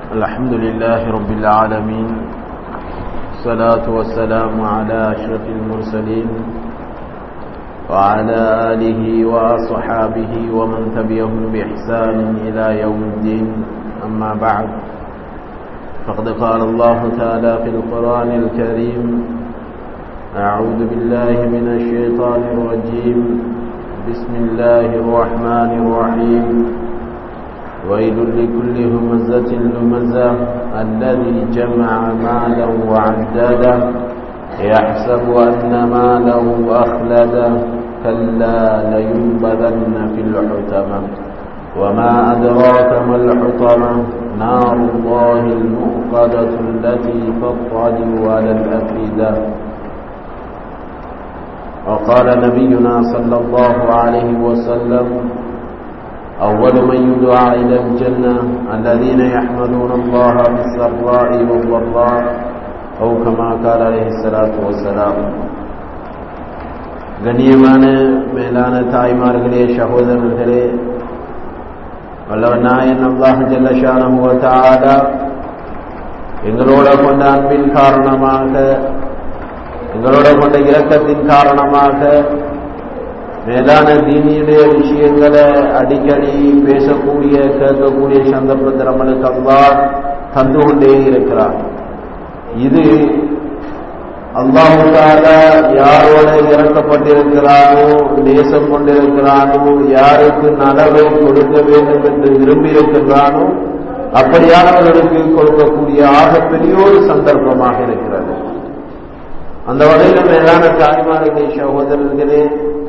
الحمد لله رب العالمين الصلاة والسلام على أشرف المرسلين وعلى آله وأصحابه ومن تبعهم بإحسان إلى يوم الدين أما بعد فقد قال الله تعالى في القرآن الكريم أعوذ بالله من الشيطان الرجيم بسم الله الرحمن الرحيم ويل لكل همزة لمزة الذي جمع مالا وعدده يحسب أن ماله أخلده كلا لينبذن في الحتمة وما أدراك ما الحطمة نار الله المؤقدة التي تطلع على الأفئدة وقال نبينا صلى الله عليه وسلم أول من يدعى إلى الجنة الذين يحمدون الله في السراء والضراء أو كما قال عليه الصلاة والسلام கண்ணியமான மேலான தாய்மார்களே சகோதரர்களே வல்லவன் நாயன் அல்லாஹ் ஜல்லஷான எங்களோட கொண்ட அன்பின் காரணமாக எங்களோட கொண்ட இரக்கத்தின் காரணமாக மேலான தீனியுடைய விஷயங்களை அடிக்கடி பேசக்கூடிய கேட்கக்கூடிய சந்தர்ப்பத்தை நம்மளுக்கு அல்லா தந்து கொண்டே இருக்கிறார் இது அல்லாஹால யாரோட இறக்கப்பட்டிருக்கிறானோ நேசம் கொண்டிருக்கிறானோ யாருக்கு நலவை கொடுக்க வேண்டும் என்று விரும்பி இருக்கின்றானோ அப்படியானவர்களுக்கு கொடுக்கக்கூடிய ஆகப்பெரிய ஒரு சந்தர்ப்பமாக இருக்கிறது அந்த வகையில் மேலான தாய்மார்களே சகோதரர்களே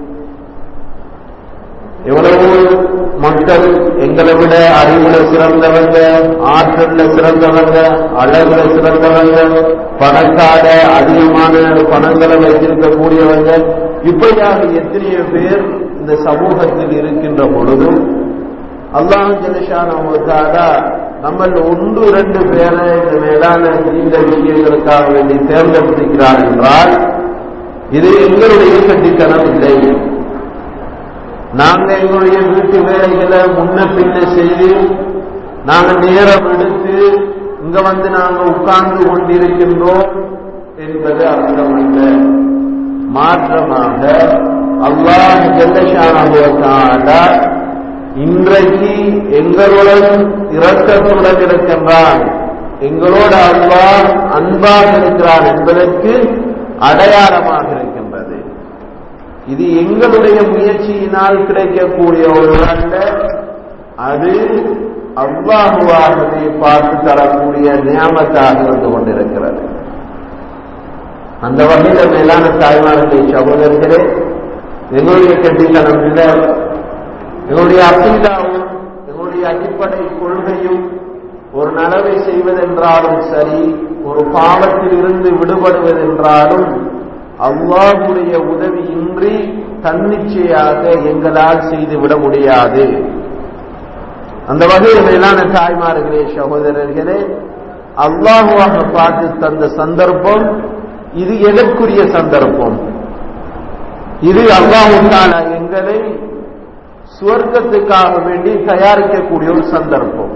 எவ்வளவு மக்கள் எங்களை விட அறிவுல சிறந்தவங்க ஆற்றல்ல சிறந்தவங்க அழகுல சிறந்தவங்க பணக்கார அதிகமான பணங்களை வைத்திருக்கக்கூடியவங்க இப்படியாக எத்தனையோ பேர் இந்த சமூகத்தில் இருக்கின்ற பொழுதும் அல்லாஹ் ஜலிஷான நம்ம ஒன்று ரெண்டு பேரை இந்த மேலான இந்த விஷயங்களுக்காக வேண்டி தேர்ந்தெடுத்திருக்கிறார் என்றால் இது எங்களுடைய கட்டித்தனம் இல்லை நாங்க எங்களுடைய வீட்டு வேலைகளை முன்ன பின்ன செய்து நாங்க நேரம் எடுத்து இங்க வந்து நாங்க உட்கார்ந்து கொண்டிருக்கின்றோம் என்பது அர்த்தம் அல்ல மாற்றமாக அல்லாஹ் ஜெல்லஷான இன்றைக்கு எங்களுடன் இரக்கத்துடன் இருக்கின்றான் எங்களோட அல்லாஹ் அன்பாக இருக்கிறான் என்பதற்கு அடையாளமாக இருக்கின்றது இது எங்களுடைய முயற்சியினால் கிடைக்கக்கூடிய ஒரு அல்ல அது அவ்வாகுவாகவே பார்த்து தரக்கூடிய நியமத்தாக இருந்து கொண்டிருக்கிறது அந்த வகையில மேலான தாய்மார்களே சகோதரர்களே எங்களுடைய கட்டித்தனம் இல்லை எங்களுடைய அசீதாவும் எங்களுடைய அடிப்படை கொள்கையும் ஒரு நலவை செய்வதென்றாலும் சரி ஒரு பாவத்தில் இருந்து விடுபடுவதென்றாலும் அல்லாஹுடைய உதவியின்றி தன்னிச்சையாக எங்களால் செய்துவிட முடியாது அந்த வகையில் மேலான தாய்மார்களே சகோதரர்களே அல்லாஹுவாக பார்த்து தந்த சந்தர்ப்பம் இது எதற்குரிய சந்தர்ப்பம் இது அல்லாஹுக்கான எங்களை சுவர்க்கத்துக்காக வேண்டி தயாரிக்கக்கூடிய ஒரு சந்தர்ப்பம்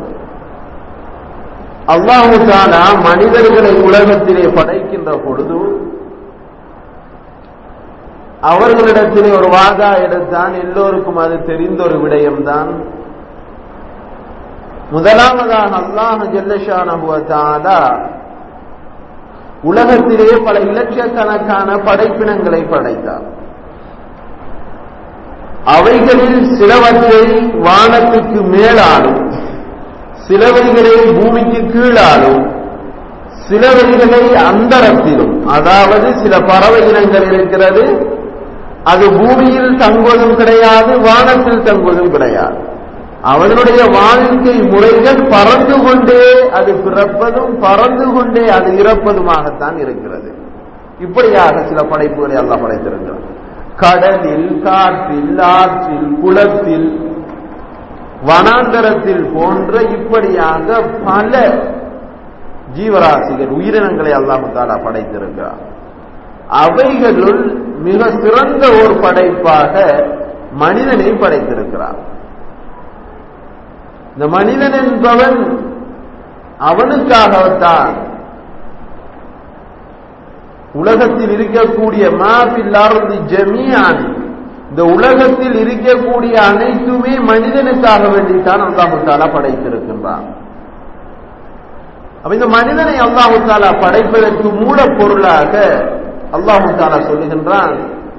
அல்லாஹுக்கான மனிதர்களை உலகத்திலே படைக்கின்ற பொழுது அவர்களிடத்திலே ஒரு வாதா எடுத்தான் எல்லோருக்கும் அது தெரிந்த ஒரு விடயம்தான் முதலாவதாக அல்லாஹ் ஜெல்லஷான உலகத்திலே பல இலட்சக்கணக்கான படைப்பினங்களை படைத்தார் அவைகளில் சிலவற்றை வானத்துக்கு மேலாலும் சிலவைகளை பூமிக்கு கீழாலும் சிலவைகளை அந்தரத்திலும் அதாவது சில பறவை இனங்கள் இருக்கிறது அது பூமியில் தங்குவதும் கிடையாது வானத்தில் தங்குவதும் கிடையாது அவனுடைய வாழ்க்கை முறைகள் பறந்து கொண்டே அது பிறப்பதும் பறந்து கொண்டே அது இறப்பதுமாகத்தான் இருக்கிறது இப்படியாக சில படைப்புகளை எல்லாம் படைத்திருக்கிறார் கடலில் காற்றில் ஆற்றில் குளத்தில் வனாந்தரத்தில் போன்ற இப்படியாக பல ஜீவராசிகள் உயிரினங்களை அல்லாஹாலா படைத்திருக்கிறார் அவைகளுள் மிக சிறந்த ஒரு படைப்பாக மனிதனை படைத்திருக்கிறார் இந்த மனிதன் என்பவன் அவனுக்காகத்தான் உலகத்தில் இருக்கக்கூடிய மாபில் அருதி ஜமியான் இந்த உலகத்தில் இருக்கக்கூடிய அனைத்துமே மனிதனுக்காக வேண்டித்தான் அல்லாஹு தாலா படைத்திருக்கின்றான் அப்ப இந்த மனிதனை அல்லாஹு தாலா படைப்பதற்கு மூலப்பொருளாக அல்லாஹு தாலா சொல்லுகின்றான்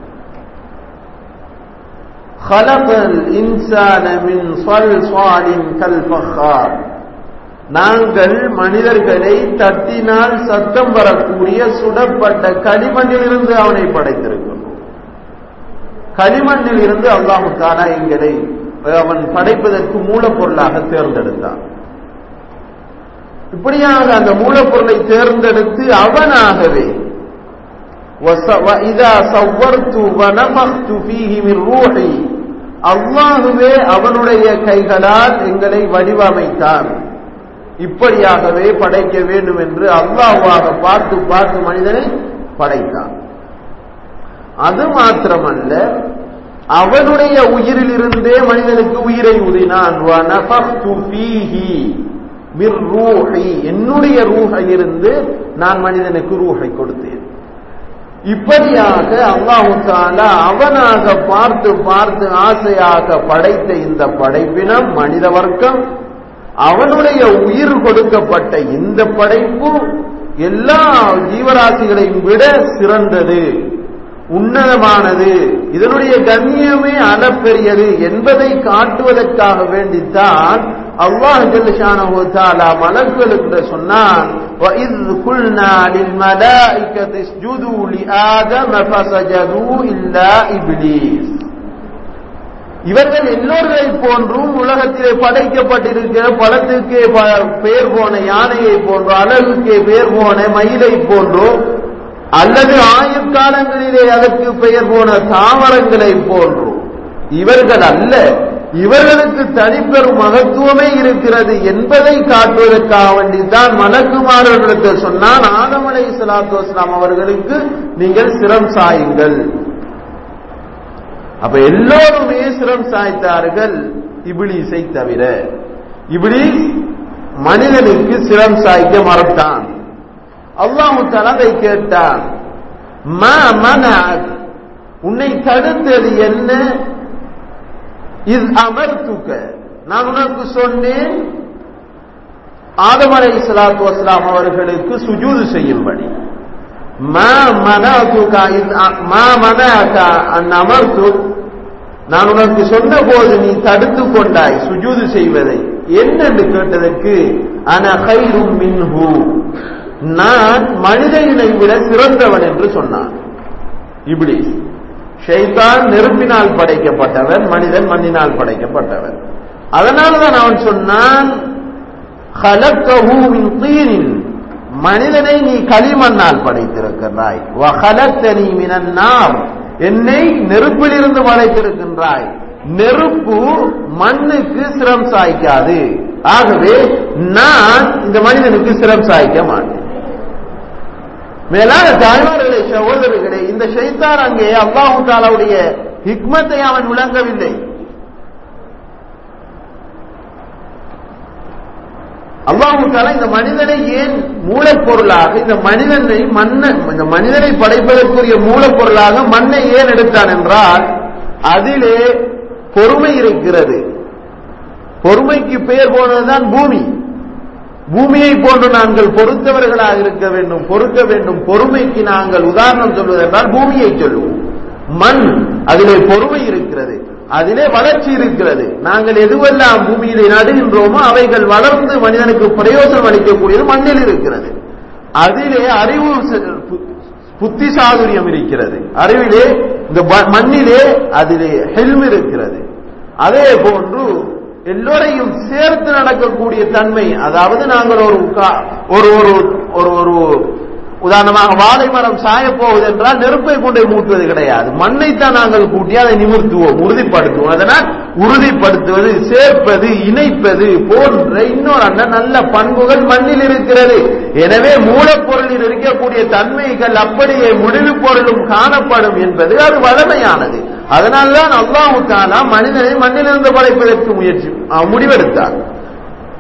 خلق الإنسان من صلصال كالفخار நாங்கள் மனிதர்களை தட்டினால் சத்தம் வரக்கூடிய சுடப்பட்ட களிமண்ணிலிருந்து அவனை படைத்திருக்கிறோம் களிமண்ணில் இருந்து அல்லாஹு தாலா எங்களை அவன் படைப்பதற்கு மூலப்பொருளாக தேர்ந்தெடுத்தான் இப்படியாக அந்த மூலப்பொருளை தேர்ந்தெடுத்து அவனாகவே அல்லாஹுவே அவனுடைய கைகளால் எங்களை வடிவமைத்தான் இப்படியாகவே படைக்க வேண்டும் என்று அல்லாஹுவாக பார்த்து பார்த்து மனிதனை படைத்தான் அது மாத்திரமல்ல அவனுடைய உயிரிலிருந்தே மனிதனுக்கு உயிரை ஊதினான் என்னுடைய ரூஹையிலிருந்து நான் மனிதனுக்கு ரூஹை கொடுத்தேன் இப்படியாக அல்லாஹு தாலா அவனாக பார்த்து பார்த்து ஆசையாக படைத்த இந்த படைப்பினம் மனித வர்க்கம் அவனுடைய உயிர் கொடுக்கப்பட்ட இந்த படைப்பு எல்லா ஜீவராசிகளையும் விட சிறந்தது உன்னதமானது இதனுடைய கண்ணியமே அளப்பெரியது என்பதை காட்டுவதற்காக வேண்டித்தான் அல்லாஹ் ஜல்லஷானஹு தஆலா மலக்குகளுக்கு சொன்னான் وَإِذْ قُلْنَا لِلْمَلَائِكَةِ اسْجُدُوا لِآدَمَ فَسَجَدُوا إِلَّا إِبْلِيسَ இவர்கள் எல்லோர்களை போன்றும் உலகத்திலே படைக்கப்பட்டிருக்கிற பழத்துக்கே பெயர் போன யானையை போன்றோ அழகுக்கே பெயர் போன மயிலை போன்றோ அல்லது ஆயுட்காலங்களிலே அதற்கு பெயர் போன தாவரங்களை போன்றோ இவர்கள் அல்ல இவர்களுக்கு தனிப்பெரும் மகத்துவமே இருக்கிறது என்பதை காட்டுவதற்காக வேண்டித்தான் மலக்குமாரர்களுக்கு சொன்னான் ஆதம் அலை சலாத்து வஸ்லாம் அவர்களுக்கு நீங்கள் சிரம் சாயுங்கள் அப்ப எல்லோருமே சிரம் சாய்த்தார்கள் இபிலிஸை தவிர இபிலிஸ் மனிதனுக்கு சிரம் சாய்க்க மறுத்தான் அல்லாஹு தலதை கேட்டான் உன்னை தடுத்தது என்ன இது அமர்த்துக்க நான் உனக்கு சொன்னேன் ஆதமலை சலாத்து வஸ்லாம் அவர்களுக்கு சுஜூது செய்யும்படி நான் உனக்கு சொன்ன போது நீ தடுத்து கொண்டாய் சுஜூது செய்வதை என்னென்று கேட்டதற்கு அன கைரும் மின்ஹு நான் மனிதனை விட சிறந்தவன் என்று சொன்னான் இப்படி ஷைத்தான் நெருப்பினால் படைக்கப்பட்டவன் மனிதன் மண்ணினால் படைக்கப்பட்டவன் அதனால்தான் அவன் சொன்னான் மனிதனை நீ களிமண்ணால் படைத்திருக்கிறாய் என்னை நெருப்பிலிருந்து படைத்திருக்கின்றாய் நெருப்பு மண்ணுக்கு சிரம் சாய்க்காது ஆகவே நான் இந்த மனிதனுக்கு சிரம் சாய்க்க மாட்டேன் மேலான தாய்மார்களே சகோதரர்களே இந்த ஷைத்தான் அங்கே அல்லாஹு தாலாவுடைய ஹிக்மத்தை அவன் விளங்கவில்லை அல்லாஹு தாலா இந்த மனிதனை ஏன் மூலப்பொருளாக இந்த மனிதனை மண்ண இந்த மனிதனை படைப்பதற்குரிய மூலப்பொருளாக மண்ணை ஏன் எடுத்தான் என்றால் அதிலே பொறுமை இருக்கிறது பொறுமைக்கு பெயர் போனதுதான் பூமி பூமியை போன்று நாங்கள் பொறுத்தவர்களாக இருக்க வேண்டும் பொறுக்க வேண்டும் பொறுமைக்கு நாங்கள் உதாரணம் சொல்வதென்றால் பூமியை சொல்லுவோம் மண் அதிலே பொறுமை இருக்கிறது அதிலே வளர்ச்சி இருக்கிறது நாங்கள் எதுவெல்லாம் பூமியிலே நடுகின்றோமோ அவைகள் வளர்ந்து மனிதனுக்கு பிரயோஜனம் அளிக்கக்கூடியது மண்ணில் இருக்கிறது அதிலே அறிவு புத்தி சாதுரியம் இருக்கிறது அறிவிலே இந்த மண்ணிலே அதிலே ஹெல்ம் இருக்கிறது அதே போன்று எல்லோரையும் சேர்த்து நடக்கக்கூடிய தன்மை அதாவது நாங்கள் ஒரு ஒரு ஒரு ஒரு உதாரணமாக வாழை மரம் சாய போவது என்றால் நெருப்பை கொண்டே மூட்டுவது கிடையாது மண்ணைத்தான் நாங்கள் கூட்டி அதை நிமிர்த்துவோம் உறுதிப்படுத்துவோம் அதனால் உறுதிப்படுத்துவது சேர்ப்பது இணைப்பது போன்ற இன்னொரு அண்ணன் நல்ல பண்புகள் மண்ணில் இருக்கிறது எனவே மூலப்பொருளில் இருக்கக்கூடிய தன்மைகள் அப்படியே முடிவு பொருளும் காணப்படும் என்பது அது வளமையானது அதனால்தான் அல்லாஹு தாலா மனிதனை மண்ணிலிருந்து படைப்பதற்கு முயற்சி முடிவெடுத்தார்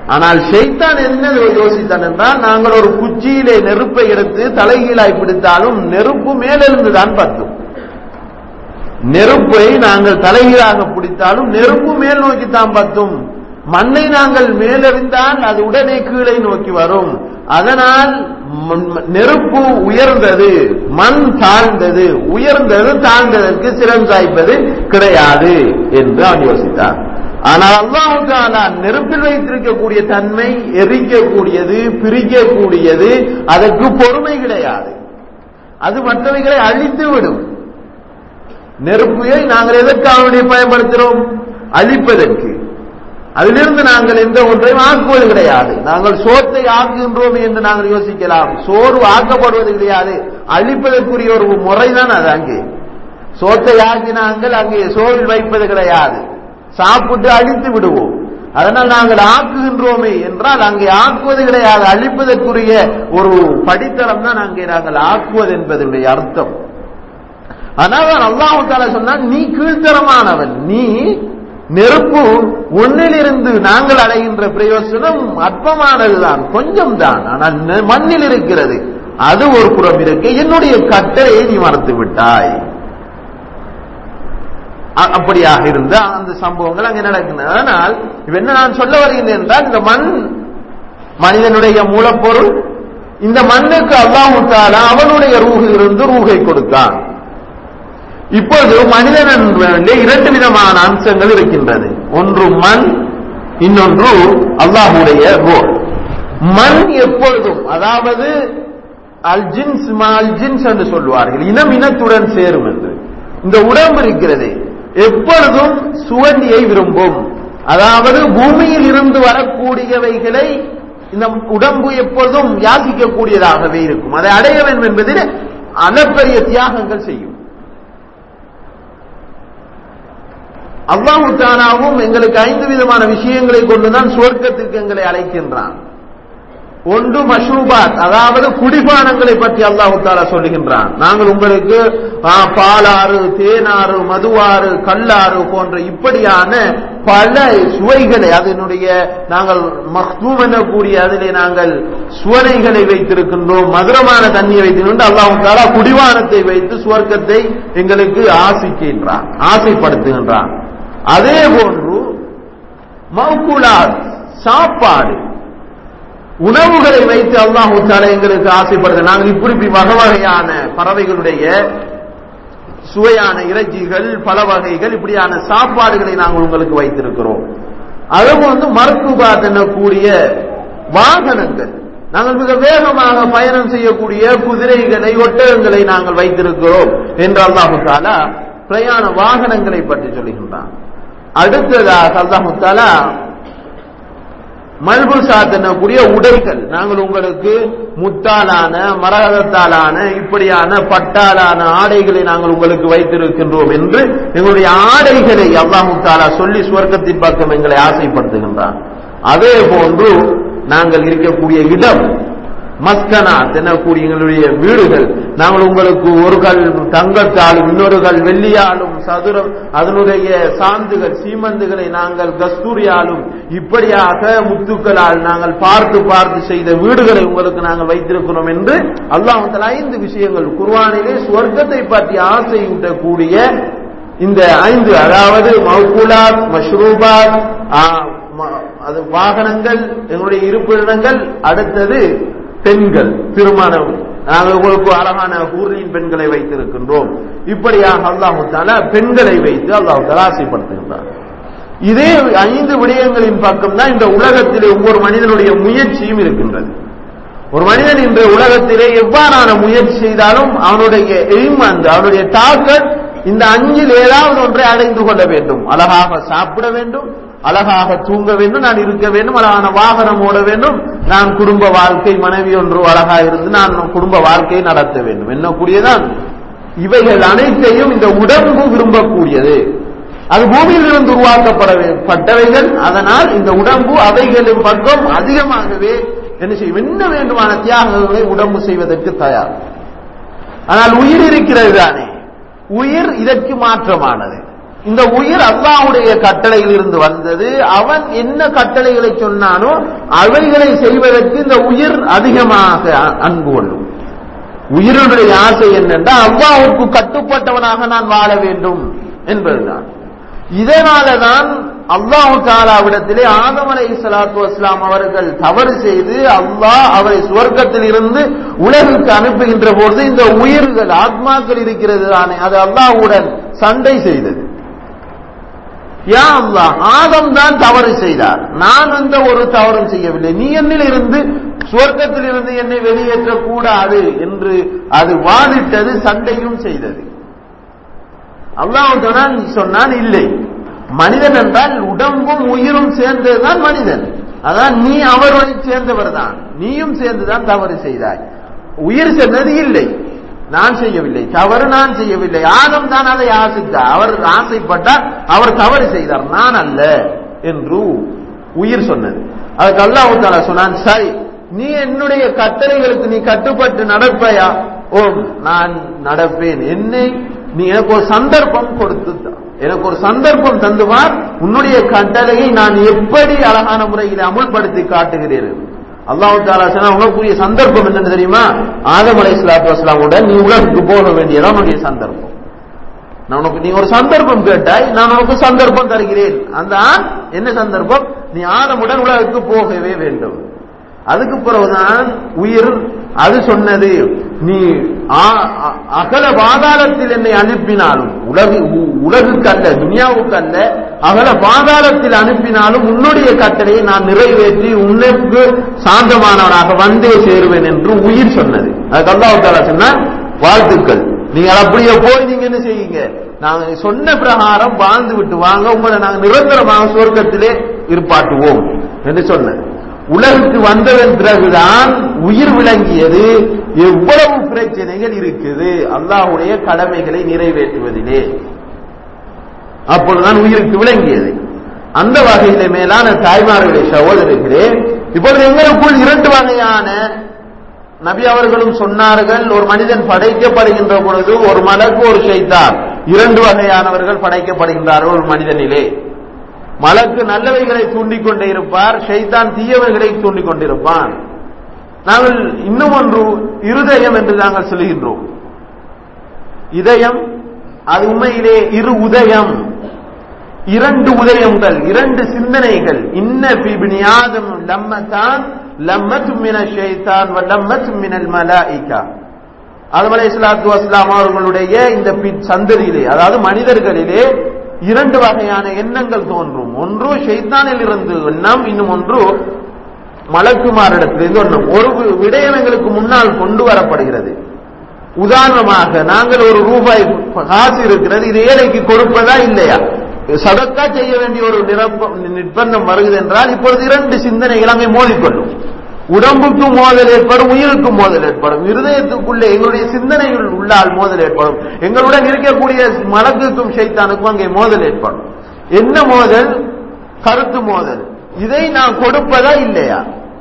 ஆனால் ஷைத்தான் என்ன யோசித்தான் என்றால் நாங்கள் ஒரு குச்சியிலே நெருப்பை எடுத்து தலைகீழாய் பிடித்தாலும் நெருப்பு மேலிருந்து தான் பத்தும் நெருப்பை நாங்கள் தலைகீழாக பிடித்தாலும் நெருப்பு மேல் நோக்கி தான் பத்தும் மண்ணை நாங்கள் மேலெறிந்தால் அது உடனே கீழே நோக்கி வரும் அதனால் நெருப்பு உயர்ந்தது மண் தாழ்ந்தது உயர்ந்தது தாழ்ந்ததற்கு சிறந்தாய்ப்பது கிடையாது என்று அவன் யோசித்தான் ஆனால் அல்லாஹுக்கான நெருப்பில் வைத்திருக்கக்கூடிய தன்மை எரிக்கக்கூடியது பிரிக்கக்கூடியது அதற்கு பொறுமை கிடையாது அது மற்றவைகளை அழித்து விடும் நெருப்பையை நாங்கள் எதற்காக பயன்படுத்துகிறோம் அழிப்பதற்கு அதிலிருந்து நாங்கள் எந்த ஒன்றையும் ஆக்குவது கிடையாது நாங்கள் சோத்தை ஆக்குகின்றோம் என்று நாங்கள் யோசிக்கலாம் சோறு ஆக்கப்படுவது கிடையாது அழிப்பதற்குரிய ஒரு முறைதான் அது அங்கே சோத்தை ஆக்கி நாங்கள் அங்கே சோறில் வைப்பது கிடையாது சாப்பிட்டு அழித்து விடுவோம் அதனால் நாங்கள் ஆக்குகின்றோமே என்றால் அங்கே ஆக்குவது கிடையாது அழிப்பதற்குரிய ஒரு படித்தரம் தான் அங்கே நாங்கள் ஆக்குவது என்பதனுடைய அர்த்தம் ஆனால் அல்லாஹு தாலா சொன்னால் நீ கீழ்த்தரமானவன் நீ நெருப்பு ஒன்னிலிருந்து நாங்கள் அடைகின்ற பிரயோசனம் அற்பமானதுதான் கொஞ்சம் தான் ஆனால் மண்ணில் இருக்கிறது அது ஒரு புறம் இருக்க என்னுடைய கட்டளையை நீ மறந்து விட்டாய் அப்படியாக இருந்த அந்த சம்பவங்கள் அங்கே நடக்கின்றன ஆனால் இப்ப என்ன நான் சொல்ல வருகின்றேன் என்றால் இந்த மண் மனிதனுடைய மூலப்பொருள் இந்த மண்ணுக்கு அல்லாஹு தாலா அவனுடைய ரூஹில் இருந்து ரூகை கொடுத்தான் இப்போது மனிதன் இரண்டு விதமான அம்சங்கள் இருக்கின்றது ஒன்று மண் இன்னொன்று அல்லாஹுடைய ரோல் மண் எப்பொழுதும் அதாவது அல் ஜின்ஸ் அல் ஜின்ஸ் என்று சொல்வார்கள் இனம் இனத்துடன் சேரும் என்று இந்த உடம்பு இருக்கிறது எப்பொழுதும் சுவண்டியை விரும்பும் அதாவது பூமியில் இருந்து வரக்கூடியவைகளை இந்த உடம்பு எப்பொழுதும் யாசிக்கக்கூடியதாகவே இருக்கும் அதை அடைய வேண்டும் என்பதில் அளப்பரிய தியாகங்கள் செய்யும் அல்லாஹு தானாவும் எங்களுக்கு ஐந்து விதமான விஷயங்களை கொண்டுதான் சுவர்க்கத்திற்கு எங்களை அழைக்கின்றான் ஒன்று மஷூபாத் அதாவது குடிபானங்களை பற்றி அல்லாஹு தாலா சொல்லுகின்றான் நாங்கள் உங்களுக்கு பாலாறு தேனாறு மதுவாறு கல்லாறு போன்ற இப்படியான பல சுவைகளை அதனுடைய நாங்கள் மஹ்தூம் எனக்கூடிய அதிலே நாங்கள் சுவனைகளை வைத்திருக்கின்றோம் மதுரமான தண்ணியை வைத்திருக்கின்ற அல்லாஹு தாலா குடிவானத்தை வைத்து சுவர்க்கத்தை எங்களுக்கு ஆசிக்கின்றான் ஆசைப்படுத்துகின்றான் அதே போன்று மவுக்குலாத் சாப்பாடு உணவுகளை வைத்து அல்லாஹு தாலா எங்களுக்கு ஆசைப்படுது நாங்கள் இப்படி இப்படி வகை வகையான பறவைகளுடைய சுவையான இறைச்சிகள் பல வகைகள் இப்படியான சாப்பாடுகளை நாங்கள் உங்களுக்கு வைத்திருக்கிறோம் அதுவும் வந்து மருத்துவ கூடிய வாகனங்கள் நாங்கள் மிக வேகமாக பயணம் செய்யக்கூடிய குதிரைகளை ஒட்டகங்களை நாங்கள் வைத்திருக்கிறோம் என்று அல்லாஹு தாலா பிரயாண வாகனங்களை பற்றி சொல்லுகின்றான் அடுத்ததாக அல்லாஹு தாலா மல்புசாத் என்னக்கூடிய உடைகள் நாங்கள் உங்களுக்கு முத்தாலான மரகதத்தாலான இப்படியான பட்டாலான ஆடைகளை நாங்கள் உங்களுக்கு வைத்திருக்கின்றோம் என்று எங்களுடைய ஆடைகளை அல்லாஹு தாலா சொல்லி சுவர்க்கத்தின் பக்கம் எங்களை ஆசைப்படுத்துகின்றான் அதே போன்று நாங்கள் இருக்கக்கூடிய இடம் மஸ்கனா தென்னக்கூடிய எங்களுடைய வீடுகள் நாங்கள் உங்களுக்கு ஒரு கல் தங்கத்தாலும் இன்னொரு கல் வெள்ளியாலும் சதுரம் அதனுடைய சாந்துகள் சீமந்துகளை நாங்கள் கஸ்தூரியாலும் இப்படியாக முத்துக்களால் நாங்கள் பார்த்து பார்த்து செய்த வீடுகளை உங்களுக்கு நாங்கள் வைத்திருக்கிறோம் என்று அல்லாஹ் ஐந்து விஷயங்கள் குர்வானிலே சுவர்க்கத்தை பற்றி ஆசையூட்டக்கூடிய இந்த ஐந்து அதாவது மவுகுலாத் மஷ்ரூபாத் அது வாகனங்கள் எங்களுடைய இருப்பிடங்கள் அடுத்தது பெண்கள் திருமணம் நாங்கள் உங்களுக்கு அழகான ஊரின் பெண்களை வைத்திருக்கின்றோம் இப்படியாக அல்லாஹு தாலா பெண்களை வைத்து அல்லாஹு தாலா ஆசைப்படுத்துகின்றார் இதே ஐந்து விடயங்களின் பக்கம் தான் இந்த உலகத்திலே ஒவ்வொரு மனிதனுடைய முயற்சியும் இருக்கின்றது ஒரு மனிதன் இந்த உலகத்திலே எவ்வாறான முயற்சி செய்தாலும் அவனுடைய எய்ம் அந்த அவனுடைய டார்கெட் இந்த அஞ்சில் ஏதாவது ஒன்றை அடைந்து கொள்ள வேண்டும் அழகாக சாப்பிட வேண்டும் அழகாக தூங்க வேண்டும் நான் இருக்க வேண்டும் அழகான வாகனம் ஓட வேண்டும் நான் குடும்ப வாழ்க்கை மனைவி ஒன்று அழகா இருந்து நான் குடும்ப வாழ்க்கையை நடத்த வேண்டும் என்னக்கூடியதான் இவைகள் அனைத்தையும் இந்த உடம்பு விரும்பக்கூடியது அது பூமியில் இருந்து உருவாக்கப்படப்பட்டவைகள் அதனால் இந்த உடம்பு அவைகளின் பக்கம் அதிகமாகவே என்ன செய்யும் என்ன வேண்டுமான தியாகங்களை உடம்பு செய்வதற்கு தயார் ஆனால் உயிர் இருக்கிறது தானே உயிர் இதற்கு மாற்றமானது இந்த உயிர் அல்லாஹ்வுடைய கட்டளையில் இருந்து வந்தது அவன் என்ன கட்டளைகளை சொன்னானோ அவைகளை செய்வதற்கு இந்த உயிர் அதிகமாக அ- அன்பு கொள்ளும் உயிருடைய ஆசை என்னென்றால் அல்லாஹ்வுக்கு கட்டுப்பட்டவனாக நான் வாழ வேண்டும் என்பதுதான் இதனாலதான் அல்லாஹு தாலாவிடத்திலே ஆதம் அலை சலாத்து வஸ்லாம் அவர்கள் தவறு செய்து அல்லாஹ் அவரை சுவர்க்கத்தில் இருந்து உலகுக்கு அனுப்புகின்ற பொழுது இந்த உயிர்கள் ஆத்மாக்கள் இருக்கிறது தானே அது அல்லாஹ்வுடன் சண்டை செய்தது யா அல்லாஹ் ஆதம் தான் தவறு செய்தார் நான் அந்த ஒரு தவறும் செய்யவில்லை நீ என்னில் இருந்து சுவர்க்கத்தில் இருந்து என்னை வெளியேற்றக் கூடாது என்று அது வாதிட்டது சண்டையும் செய்தது அல்லாஹ் சொன்னான் சொன்னான் இல்லை மனிதன் என்றால் உடம்பும் உயிரும் சேர்ந்ததுதான் மனிதன் அதான் நீ அவருடன் சேர்ந்தவர் தான் நீயும் சேர்ந்துதான் தவறு செய்தாய் உயிர் சென்றது இல்லை நான் செய்யவில்லை தவறு நான் செய்யவில்லை ஆதம் தான் அதை ஆசைத்தார் அவர் ஆசைப்பட்டார் அவர் தவறு செய்தார் நான் அல்ல என்று உயிர் சொன்னது அதுக்கு அல்லாஹ் தாலா சொன்னான் சரி நீ என்னுடைய கட்டளைகளுக்கு நீ கட்டுப்பட்டு நடப்பையா ஓம் நான் நடப்பேன் என்னை நீ எனக்கு ஒரு சந்தர்ப்பம் கொடுத்து தா. எனக்கு ஒரு சந்தர்ப்பம் தந்துவார் உன்னுடைய கட்டளையை நான் எப்படி அழகான முறையில் அமுல்படுத்தி காட்டுகிறீர்கள் அல்லாஹு தாலா சொன்னா உனக்குரிய சந்தர்ப்பம் என்னன்னு தெரியுமா ஆதம் அலை சலாத்து வஸ்லாமுடன் நீ உலகுக்கு போக வேண்டியதான் உன்னுடைய சந்தர்ப்பம் நான் உனக்கு நீ ஒரு சந்தர்ப்பம் கேட்டாய் நான் உனக்கு சந்தர்ப்பம் தருகிறேன் அந்த ஆண் என்ன சந்தர்ப்பம் நீ ஆதமுடன் உலகுக்கு போகவே வேண்டும் அதுக்கு பிறகுதான் உயிர் அது சொன்னது நீ ஆ- அ- அகல பாதாளத்தில் என்னை அனுப்பினாலும் உலகு உ- உலகுக்கு அல்ல துனியாவுக்கு அல்ல அகல பாதாளத்தில் அனுப்பினாலும் உன்னுடைய கட்டளையை நான் நிறைவேற்றி உன்னுக்கு சாந்தமானவனாக வந்தே சேருவேன் என்று உயிர் சொன்னது அதுக்கு அல்லாஹ் தாலா சொன்னார் வாழ்த்துக்கள் நீங்கள் அப்படியே போய் நீங்க என்ன செய்யுங்க நாங்க சொன்ன பிரகாரம் வாழ்ந்து விட்டு வாங்க உங்களை நாங்க நிரந்தரமாக சுவர்க்கத்திலே இருப்பாட்டுவோம் என்று சொன்னேன் உலகுக்கு வந்ததன் பிறகுதான் உயிர் விளங்கியது எவ்வளவு பிரச்சனைகள் இருக்குது அல்லாஹ்வுடைய கடமைகளை நிறைவேற்றுவதிலே அப்பொழுதுதான் உயிருக்கு விளங்கியது அந்த வகையில மேலான தாய்மார்களுடைய சகோதரர்களே இப்பொழுது எங்களுக்குள் இரண்டு வகையான நபி அவர்களும் சொன்னார்கள் ஒரு மனிதன் படைக்கப்படுகின்ற பொழுது ஒரு மலக்கு ஒரு ஷைத்தான் இரண்டு வகையானவர்கள் படைக்கப்படுகின்றார்கள் ஒரு மனிதனிலே மலக்கு நல்லவைகளை தூண்டிக் கொண்டே இருப்பார் ஷைத்தான் தீயவைகளை தூண்டிக் கொண்டிருப்பான் நாங்கள் இன்னும் ஒன்று இருதயம் என்று நாங்கள் சொல்கின்றோம் இதயம் அது உண்மையிலே இரு உதயம் இரண்டு உதயங்கள் இரண்டு சிந்தனைகள் இன்ன பிபினியாதம் லம்மத்தான் லம்மத் மின ஷைத்தான் வ லம்மத் மினல் மலாயிகா ஆதம் அலைஹிஸ்ஸலாத்து வஸ்ஸலாம் அவர்களுடைய இந்த பி- சந்ததியிலே அதாவது மனிதர்களிலே இரண்டு வகையான எண்ணங்கள் தோன்றும் ஒன்று ஷைத்தானில் இருந்து எண்ணம் இன்னும் ஒன்று மலக்குமாரிடத்திலிருந்து எண்ணம் ஒரு வி- விடயம் எங்களுக்கு முன்னால் கொண்டு வரப்படுகிறது உதாரணமாக நாங்கள் ஒரு ரூபாய் காசு இருக்கிறது இது ஏழைக்கு கொடுப்பதா இல்லையா சதக்கா செய்ய வேண்டிய ஒரு நிரப்ப- நிர்பந்தம் வருகிறது என்றால் இப்பொழுது இரண்டு சிந்தனைகள் அங்கே மோதிக்கொள்ளும் உடம்புக்கும் மோதல் ஏற்படும் உயிருக்கும் மோதல் ஏற்படும் இருதயத்துக்குள்ளே எங்களுடைய சிந்தனைகள் உள்ளால் மோதல் ஏற்படும் எங்களுடன் இருக்கக்கூடிய மலக்குக்கும் சைத்தானுக்கும் அங்கே மோதல் ஏற்படும் என்ன மோதல் கருத்து மோதல் இதை நான் கொடுப்பதா இல்லையா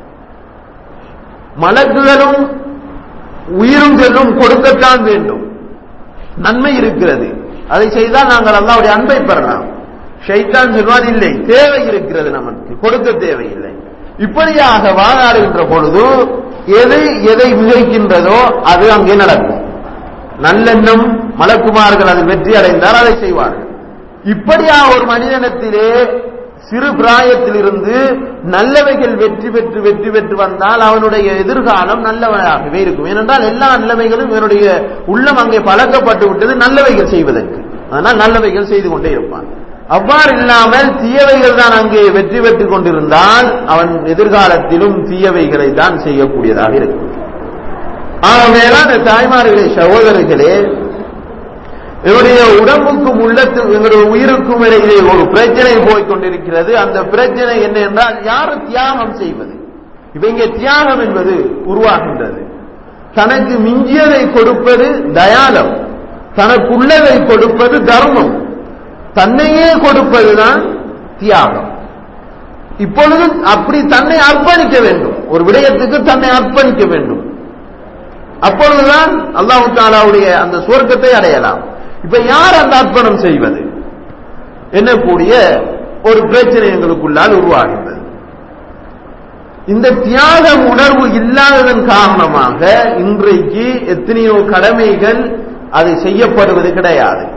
மலக்குகளும் உயிரும் செல்லும் கொடுக்கத்தான் வேண்டும் நன்மை இருக்கிறது அதை செய்தால் நாங்கள் அல்லாவுடைய அன்பை பெறலாம் ஷைத்தான் சொல்வான் இல்லை தேவை இருக்கிறது நமக்கு கொடுக்க தேவையில்லை இப்படியாக வாதாடுகின்ற பொழுது எது எதை விதைக்கின்றதோ அது அங்கே நடக்கும் நல்லெண்ணம் மலக்குமார்கள் அது வெற்றி அடைந்தால் அதை செய்வார்கள் இப்படியா ஒரு மனிதனத்திலே சிறு பிராயத்திலிருந்து நல்லவைகள் வெற்றி பெற்று வெற்றி பெற்று வந்தால் அவனுடைய எதிர்காலம் நல்லவனாகவே இருக்கும் ஏனென்றால் எல்லா நல்லவைகளும் இவனுடைய உள்ளம் அங்கே பழக்கப்பட்டு விட்டது நல்லவைகள் செய்வதற்கு அதனால் நல்லவைகள் செய்து கொண்டே இருப்பான் அவ்வாறு இல்லாமல் தீயவைகள் தான் அங்கே வெற்றி பெற்றுக் கொண்டிருந்தால் அவன் எதிர்காலத்திலும் தீயவைகளை தான் செய்யக்கூடியதாக இருக்கும் ஆகவேதான் இந்த தாய்மார்களே சகோதரர்களே இவருடைய உடம்புக்கும் உள்ளத்து இவருடைய உயிருக்கும் இடையிலே ஒரு பிரச்சனை போய் கொண்டிருக்கிறது அந்த பிரச்சனை என்ன என்றால் யார் தியாகம் செய்வது இப்ப இங்கே தியாகம் என்பது உருவாகின்றது தனக்கு மிஞ்சியதை கொடுப்பது தயாலம் தனக்குள்ளதை கொடுப்பது தர்மம் தன்னையே கொடுப்பதுதான் தியாகம் இப்பொழுது அப்படி தன்னை அர்ப்பணிக்க வேண்டும் ஒரு விடயத்துக்கு தன்னை அர்ப்பணிக்க வேண்டும் அப்பொழுதுதான் அல்லாஹு தாலாவுடைய அந்த சுவர்க்கத்தை அடையலாம் இப்ப யார் அந்த அர்ப்பணம் செய்வது என்னக்கூடிய ஒரு பிரச்சனை எங்களுக்குள்ளால் உருவாகின்றது இந்த தியாக உணர்வு இல்லாததன் காரணமாக இன்றைக்கு எத்தனையோ கடமைகள் அது செய்யப்படுவது கிடையாது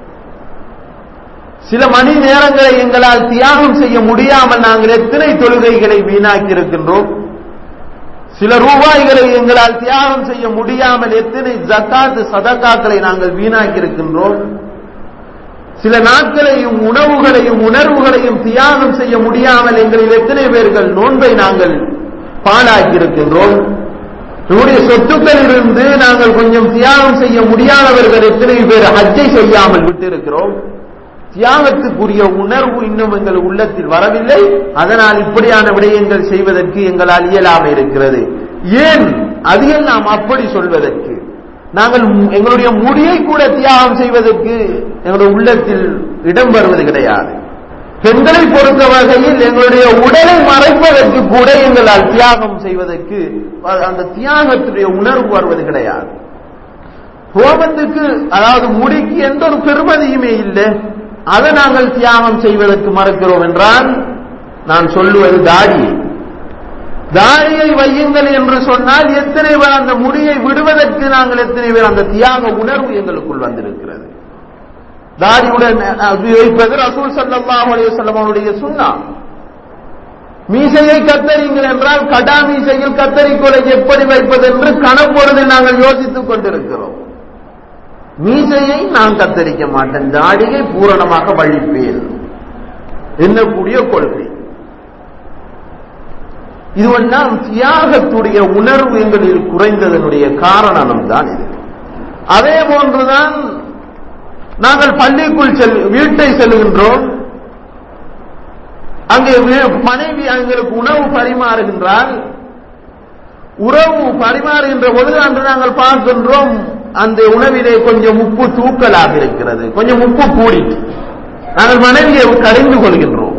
சில மணி நேரங்களை எங்களால் தியாகம் செய்ய முடியாமல் நாங்கள் எத்தனை தொழுகைகளை வீணாக்கி இருக்கின்றோம் சில ரூபாய்களை எங்களால் தியாகம் செய்ய முடியாமல் எத்தனை ஜக்காத்து சதக்காக்களை நாங்கள் வீணாக்கி இருக்கின்றோம் சில நாட்களையும் உணவுகளையும் உணர்வுகளையும் தியாகம் செய்ய முடியாமல் எங்களில் எத்தனை பேர்கள் நோன்பை நாங்கள் பாழாக்கி இருக்கின்றோம் நம்முடைய சொத்துக்களிலிருந்து நாங்கள் கொஞ்சம் தியாகம் செய்ய முடியாதவர்கள் எத்தனை பேர் ஹஜ்ஜை செய்யாமல் விட்டிருக்கிறோம் தியாகத்துக்குரிய உணர்வு இன்னும் எங்கள் உள்ளத்தில் வரவில்லை அதனால் இப்படியான விடயங்கள் செய்வதற்கு எங்களால் இயலாமல் இருக்கிறது ஏன் அது நாம் அப்படி சொல்வதற்கு நாங்கள் எங்களுடைய முடியை கூட தியாகம் செய்வதற்கு எங்களுடைய உள்ளத்தில் இடம் வருவது கிடையாது பெண்களை பொறுத்த வகையில் எங்களுடைய உடலை மறைப்பதற்கு கூட எங்களால் தியாகம் செய்வதற்கு அந்த தியாகத்துடைய உணர்வு வருவது கிடையாது ஹோமத்துக்கு அதாவது முடிக்கு எந்த ஒரு பெருமதியுமே இல்லை அதை நாங்கள் தியாகம் செய்வதற்கு மறுக்கிறோம் என்றால் நான் சொல்லுவது தாடியை தாடியை வையுங்கள் என்று சொன்னால் எத்தனை பேர் அந்த முடியை விடுவதற்கு நாங்கள் எத்தனை பேர் அந்த தியாக உணர்வு எங்களுக்குள் வந்திருக்கிறது தாடியுடன் வைப்பது ரசூல் சல்லாஹ் அலையம் அவருடைய சுண்ணா மீசையை கத்தரிங்கள் என்றால் கடா மீசையில் கத்தரிக்கோலை எப்படி வைப்பது என்று கணப்பொழுதில் நாங்கள் யோசித்துக் கொண்டிருக்கிறோம் மீசையை நான் கத்தரிக்க மாட்டேன் தாடியை பூரணமாக வழிப்பேன் என்னக்கூடிய கொள்கை இதுவெல்லாம் தியாகத்துடைய உணர்வு எங்களில் குறைந்ததனுடைய காரணம் தான் இது அதே போன்றுதான் நாங்கள் பள்ளிக்குள் செல் வீட்டை செல்கின்றோம் அங்கே மனைவி எங்களுக்கு உணவு பரிமாறுகின்றால் உறவு பரிமாறுகின்ற பொழுது அன்று நாங்கள் பார்க்கின்றோம் அந்த உணவிலே கொஞ்சம் உப்பு தூக்கலாக இருக்கிறது கொஞ்சம் உப்பு கூடிட்டு நாங்கள் மனைவியை கடைந்து கொள்கின்றோம்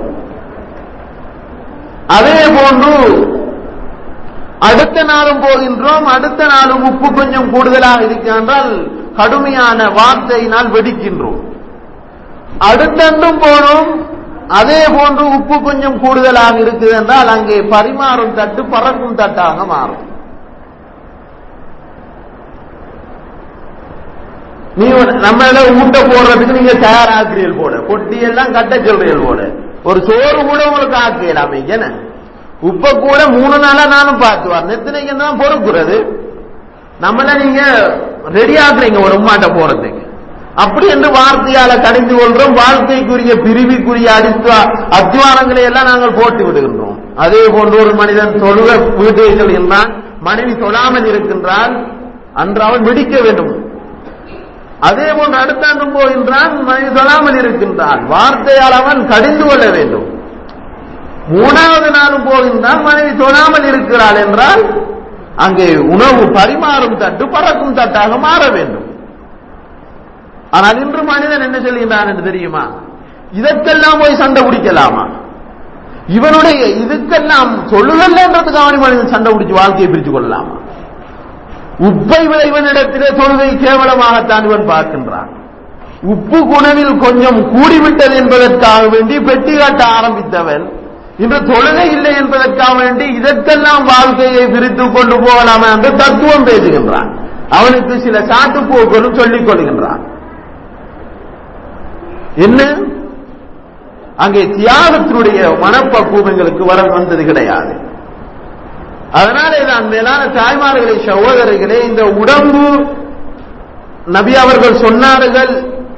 அதே போன்று அடுத்த நாளும் போகின்றோம் அடுத்த நாளும் உப்பு கொஞ்சம் கூடுதலாக இருக்கின்றால் கடுமையான வார்த்தையினால் வெடிக்கின்றோம் அடுத்தண்டும் போனோம் அதே போன்று உப்பு கொஞ்சம் கூடுதலாக இருக்குது என்றால் அங்கே பரிமாறும் தட்டு பறக்கும் தட்டாக மாறும் நீ நம்மள ஊட்ட போடுறதுக்கு நீங்க தயாராக்குறீர்கள் போல கொட்டி எல்லாம் கட்ட சொல்றீர்கள் போல ஒரு சோறு கூட உங்களுக்கு ஆக்கலாமே என்ன உப்ப கூட மூணு நாளா நானும் பார்த்து வரேன் எத்தனைக்கு தான் பொறுக்கிறது நம்மள நீங்க ரெடி ஆக்குறீங்க ஒரு உம்மாட்ட போறதுக்கு அப்படி என்று வார்த்தையால கடிந்து கொள்றோம் வாழ்க்கைக்குரிய பிரிவிக்குரிய அடித்துவா அத்திவாரங்களை எல்லாம் நாங்கள் போட்டு விடுகின்றோம் அதே போன்று ஒரு மனிதன் தொழுக வீட்டை சொல்கின்றான் மனைவி தொழாமல் இருக்கின்றால் அன்று அவன் வெடிக்க வேண்டும் அதே போன்று அடுத்தாண்டும் போகின்றான் மனைவி தொழாமல் இருக்கின்றான் வார்த்தையால் அவன் கடிந்து கொள்ள வேண்டும் மூணாவது நாளும் போகின்றான் மனைவி தொழாமல் இருக்கிறாள் என்றால் அங்கே உணவு பரிமாறும் தட்டு பறக்கும் தட்டாக மாற வேண்டும் ஆனால் இன்று மனிதன் என்ன சொல்கின்றான் என்று தெரியுமா இதற்கெல்லாம் போய் சண்டை பிடிக்கலாமா இவனுடைய இதுக்கெல்லாம் சொல்லுதல்ன்றதுக்கு அவனி மனிதன் சண்டை பிடிச்சு வாழ்க்கையை பிரித்து கொள்ளலாமா உப்பை விட இவனிடத்திலே தொழுகை கேவலமாகத்தான் இவன் பார்க்கின்றான் உப்பு குணவில் கொஞ்சம் கூடிவிட்டது என்பதற்காக வேண்டி பெட்டி காட்ட ஆரம்பித்தவன் இன்று தொழுகை இல்லை என்பதற்காக வேண்டி இதற்கெல்லாம் வாழ்க்கையை பிரித்துக் கொண்டு போகலாமா என்று தத்துவம் பேசுகின்றான் அவனுக்கு சில சாட்டுப்போக்களும் சொல்லிக் கொள்கின்றான் என்ன அங்கே தியாகத்தினுடைய மனப்பக்குவம் எங்களுக்கு வர வந்தது கிடையாது அதனாலே தான் மேலான தாய்மார்களை சகோதரர்களே இந்த உடம்பு நபி அவர்கள் சொன்னார்கள்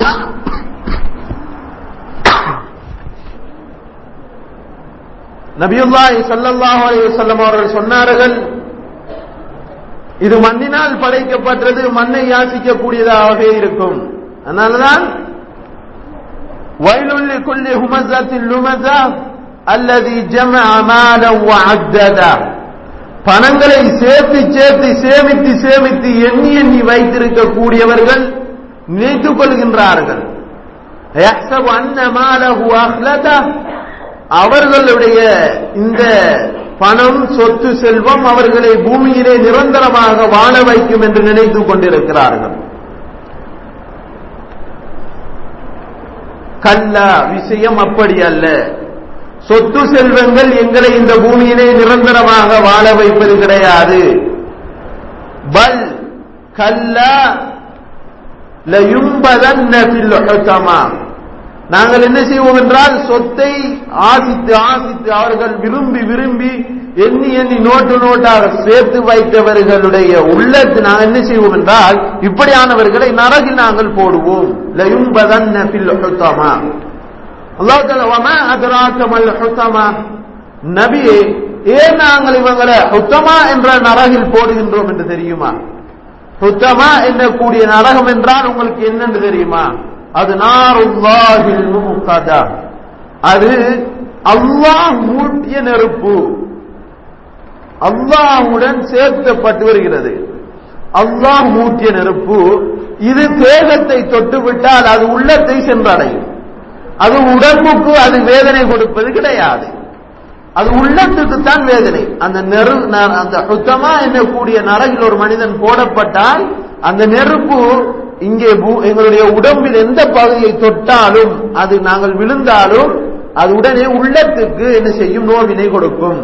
நபியுல்லாஹி ஸல்லல்லாஹு அலைஹி வஸல்லம் அவர்கள் சொன்னார்கள் இது மண்ணினால் படைக்கப்பட்டது மண்ணை யாசிக்கக்கூடியதாக இருக்கும் அதனாலதான் வயலுள்ளி குல்லி ஹுமஸத்தில் லுமஸா அல்லது ஜமஅ மாலன் வஅத்ததா பணங்களை சேர்த்து சேர்த்து சேமித்து சேமித்து எண்ணி எண்ணி வைத்திருக்கக்கூடியவர்கள் நினைத்துக் கொள்கின்றார்கள் யஹ்சபு அன்ன மாலஹு அஹ்லதா அவர்களுடைய இந்த பணம் சொத்து செல்வம் அவர்களை பூமியிலே நிரந்தரமாக வாழ வைக்கும் என்று நினைத்துக் கொண்டிருக்கிறார்கள் கல்லா விஷயம் அப்படி அல்ல சொத்து செல்வங்கள் எங்களை இந்த பூமியிலே நிரந்தரமாக வாழ வைப்பது கிடையாது பல் கல்லா லயும்பதன்ன ஃபில் ஹுதமா நாங்கள் என்ன செய்வோம் என்றால் சொத்தை ஆசித்து ஆசித்து அவர்கள் விரும்பி விரும்பி எண்ணி எண்ணி நோட்டு நோட்டாக சேர்த்து வைத்தவர்களுடைய உள்ளத்து நாங்கள் என்ன செய்வோம் என்றால் இப்படியானவர்களை நரகில் நாங்கள் போடுவோம் லயும்பதன்ன ஃபில் ஹுதமா அல்லாஹ் தஆலா வமா அத்ராக மல் ஹுதமா நபியே ஏன் நாங்கள் இவங்களை ஹுத்தமா என்ற நரகில் போடுகின்றோம் என்று தெரியுமா ஹுத்தமா என்னக்கூடிய நரகம் என்றால் உங்களுக்கு என்னென்று தெரியுமா அது நாருல்லாஹில் முகதா அது அல்லாஹ் மூட்டிய நெருப்பு அல்லாஹுடன் சேர்க்கப்பட்டு வருகிறது அல்லாஹ் மூட்டிய நெருப்பு இது தேகத்தை தொட்டுவிட்டால் அது உள்ளத்தை சென்றடையும் அது உடம்புக்கு அது வேதனை கொடுப்பது கிடையாது அது உள்ளத்துக்கு தான் வேதனை அந்த நெரு ந- அந்த சுத்தமா என்னக்கூடிய நரகில் ஒரு மனிதன் போடப்பட்டால் அந்த நெருப்பு இங்கே பூ- எங்களுடைய உடம்பில் எந்த பகுதியை தொட்டாலும் அது நாங்கள் விழுந்தாலும் அது உடனே உள்ளத்துக்கு என்ன செய்யும் நோவினை கொடுக்கும்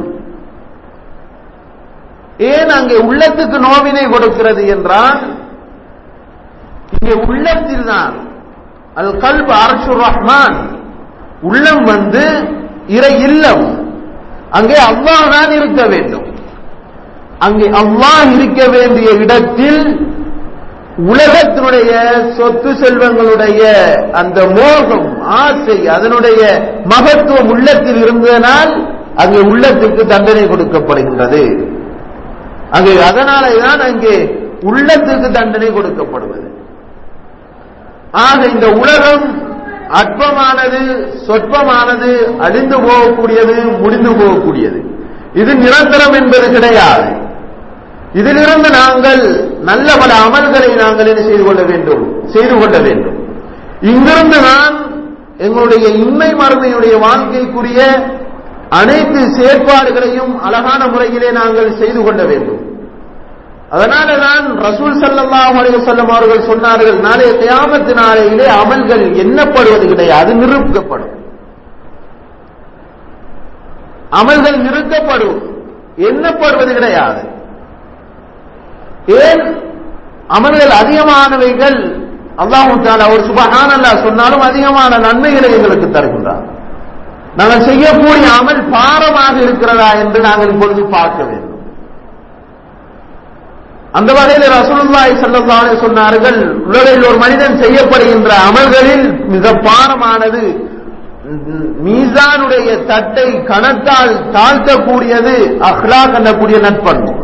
ஏன் அங்கே உள்ளத்துக்கு நோவினை கொடுக்கிறது என்றால் இங்கே உள்ளத்தில் தான் அது கல்ப அரசு ரஹ்மான் உள்ளம் வந்து இறை இல்லம் அங்கே அல்லாஹ் தான் இருக்க வேண்டும் அங்கே அல்லாஹ் இருக்க வேண்டிய இடத்தில் உலகத்தினுடைய சொத்து செல்வங்களுடைய அந்த மோகம் ஆசை அதனுடைய மகத்துவம் உள்ளத்தில் இருந்ததனால் அங்கே உள்ளத்துக்கு தண்டனை கொடுக்கப்படுகின்றது அங்கே அதனாலே தான் அங்கே உள்ளத்துக்கு தண்டனை கொடுக்கப்படுவது ஆக இந்த உலகம் அற்பமானது சொற்பமானது அழிந்து போகக்கூடியது முடிந்து போகக்கூடியது இது நிரந்தரம் என்பது கிடையாது இதிலிருந்து நாங்கள் நல்ல பல அமல்களை நாங்கள் என்ன செய்து கொள்ள வேண்டும் செய்து கொள்ள வேண்டும் இங்கிருந்து நான் எங்களுடைய இன்மை மறுமையுடைய வாழ்க்கைக்குரிய அனைத்து செயற்பாடுகளையும் அழகான முறையிலே நாங்கள் செய்து கொள்ள வேண்டும் அதனால தான் ரசூல் ஸல்லல்லாஹு அலைஹி வஸல்லம் அவர்கள் சொன்னார்கள் நாளைய கியாமத்து நாளையிலே அமல்கள் எண்ணப்படுவது கிடையாது நிரூபிக்கப்படும் அமல்கள் நிறுத்தப்படும் எண்ணப்படுவது கிடையாது ஏன் அமல்கள் அதிகமானவைகள் அல்லாஹு தாலா ஒரு சுபஹானல்லாஹ் சொன்னாலும் அதிகமான நன்மைகளை எங்களுக்கு தருகின்றார் நாங்கள் செய்யக்கூடிய அமல் பாரமாக இருக்கிறதா என்று நாங்கள் இப்பொழுது பார்க்க வேண்டும் அந்த வகையில் ரசூலுல்லாஹி ஸல்லல்லாஹு அலைஹி சொன்னார்கள் உலகில் ஒரு மனிதன் செய்யப்படுகின்ற அமல்களில் மிக பாரமானது ம், மீசானுடைய தட்டை கணத்தால் தாழ்த்தக்கூடியது அஹ்லாக் என்னக்கூடிய நட்பண்பு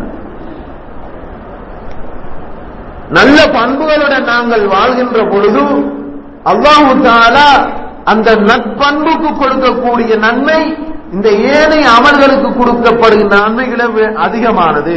நல்ல பண்புகளுடன் நாங்கள் வாழ்கின்ற பொழுது அல்லாஹு தாலா அந்த நட்பண்புக்கு கொடுக்கக்கூடிய நன்மை இந்த ஏனைய அமல்களுக்கு கொடுக்கப்படுகின்ற நன்மைகளை விட அதிகமானது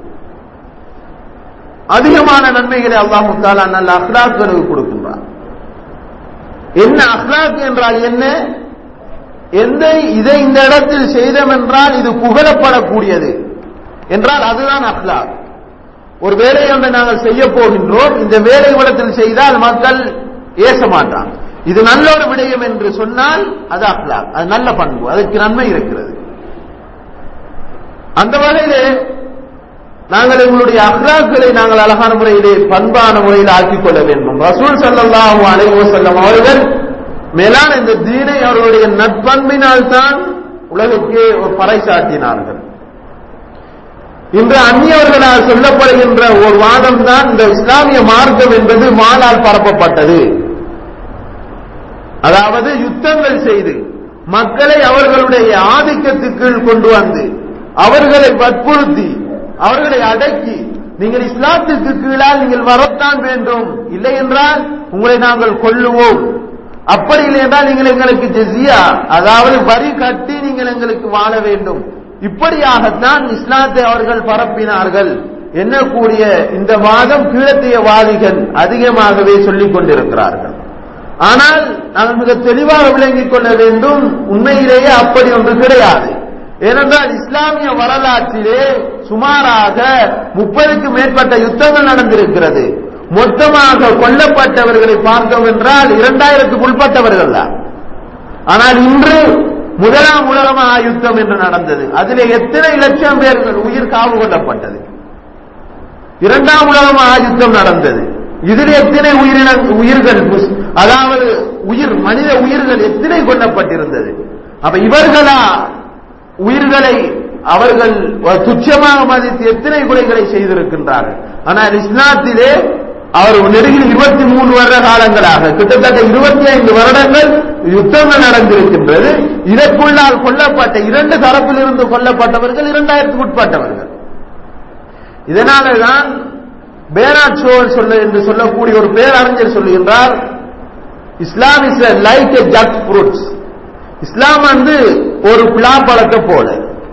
அதிகமான நன்மைகளை அல்லாஹு தாலா நல்ல அஹ்லாக்களுக்கு கொடுக்கின்றார் என்ன அஹ்லாக் என்றால் என்ன எந்த இதை இந்த இடத்தில் செய்தோம் என்றால் இது புகழப்படக்கூடியது என்றால் அதுதான் அஹ்லாக் ஒரு வேலையை ஒன்றை நாங்கள் செய்ய போகின்றோம் இந்த வேலை இடத்தில் செய்தால் மக்கள் ஏச மாட்டாங்க இது நல்ல ஒரு விடயம் என்று சொன்னால் அது அஹ்லாக் அது நல்ல பண்பு அதற்கு நன்மை இருக்கிறது அந்த வகையிலே நாங்கள் எங்களுடைய அஹ்லாக்களை நாங்கள் அழகான முறையிலே பண்பான முறையில் ஆக்கிக் கொள்ள வேண்டும் ரசூல் ஸல்லல்லாஹு அலைஹி வஸல்லம் அவர்கள் மேலான இந்த தீனை அவர்களுடைய நட்பண்பினால் தான் உலகுக்கே ஒரு பறைசாட்டினார்கள் இன்று அந்நியவர்களால் சொல்லப்படுகின்ற ஒரு வாதம் தான் இந்த இஸ்லாமிய மார்க்கம் என்பது மாலால் பரப்பப்பட்டது அதாவது யுத்தங்கள் செய்து மக்களை அவர்களுடைய ஆதிக்கத்துக்குள் கொண்டு வந்து அவர்களை வற்புறுத்தி அவர்களை அடக்கி நீங்கள் இஸ்லாத்திற்கு கீழால் நீங்கள் வரத்தான் வேண்டும் இல்லை என்றால் உங்களை நாங்கள் கொல்லுவோம் அப்படி இல்லை என்றால் நீங்கள் எங்களுக்கு ஜெசியா அதாவது வரி கட்டி நீங்கள் எங்களுக்கு வாழ வேண்டும் இப்படியாகத்தான் இஸ்லாத்தை அவர்கள் பரப்பினார்கள் என்னக்கூடிய இந்த வாதம் கீழத்தியவாதிகள் அதிகமாகவே சொல்லிக் கொண்டிருக்கிறார்கள் ஆனால் நாங்கள் மிக தெளிவாக விளங்கிக் கொள்ள வேண்டும் உண்மையிலேயே அப்படி ஒன்று கிடையாது ஏனென்றால் இஸ்லாமிய வரலாற்றிலே சுமாராக முப்பதுக்கு மேற்பட்ட யுத்தங்கள் நடந்திருக்கிறது மொத்தமாக கொல்லப்பட்டவர்களை பார்த்தோம் என்றால் இரண்டாயிரத்துக்கு உட்பட்டவர்கள் தான் ஆனால் இன்று முதலாம் உலக மகா யுத்தம் என்று நடந்தது அதிலே எத்தனை லட்சம் பேர்கள் உயிர் காவு கொள்ளப்பட்டது இரண்டாம் உலக மகா யுத்தம் நடந்தது இதில் எத்தனை உயிரின உயிர்கள் முஸ்- அதாவது உயிர் மனித உயிர்கள் எத்தனை கொல்லப்பட்டிருந்தது அப்ப இவர்களா உயிர்களை அவர்கள் துச்சமாக மதித்து எத்தனை கொலைகளை செய்திருக்கின்றார்கள் ஆனால் இஸ்லாத்திலே அவர் நெருங்கில் இருபத்தி மூணு வருட காலங்களாக கிட்டத்தட்ட இருபத்தி ஐந்து வருடங்கள் யுத்தங்கள் நடந்திருக்கின்றது இதற்குள்ளால் கொல்லப்பட்ட இரண்டு தரப்பிலிருந்து கொல்லப்பட்டவர்கள் இரண்டாயிரத்துக்கு உட்பட்டவர்கள் இதனாலதான் பேனாட் சோல் சொல்ல என்று சொல்லக்கூடிய ஒரு பேரறிஞர் சொல்லுகின்றார் Islam is like a jack fruits இஸ்லாம் வந்து ஒரு பிளாப்பழத்தை போல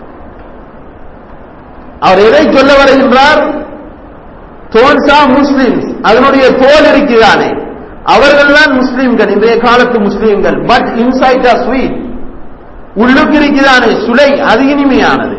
அவர் எதை சொல்ல வருகின்றார் தோன்சா முஸ்லிம்ஸ் அதனுடைய தோல் இருக்கிறானே அவர்கள் தான் முஸ்லிம்கள் இன்றைய காலத்து முஸ்லிம்கள் பட் இன்சைட் ஆர் ஸ்வீட் உள்ளுக்கு இருக்கிறானே சுலை அது இனிமையானது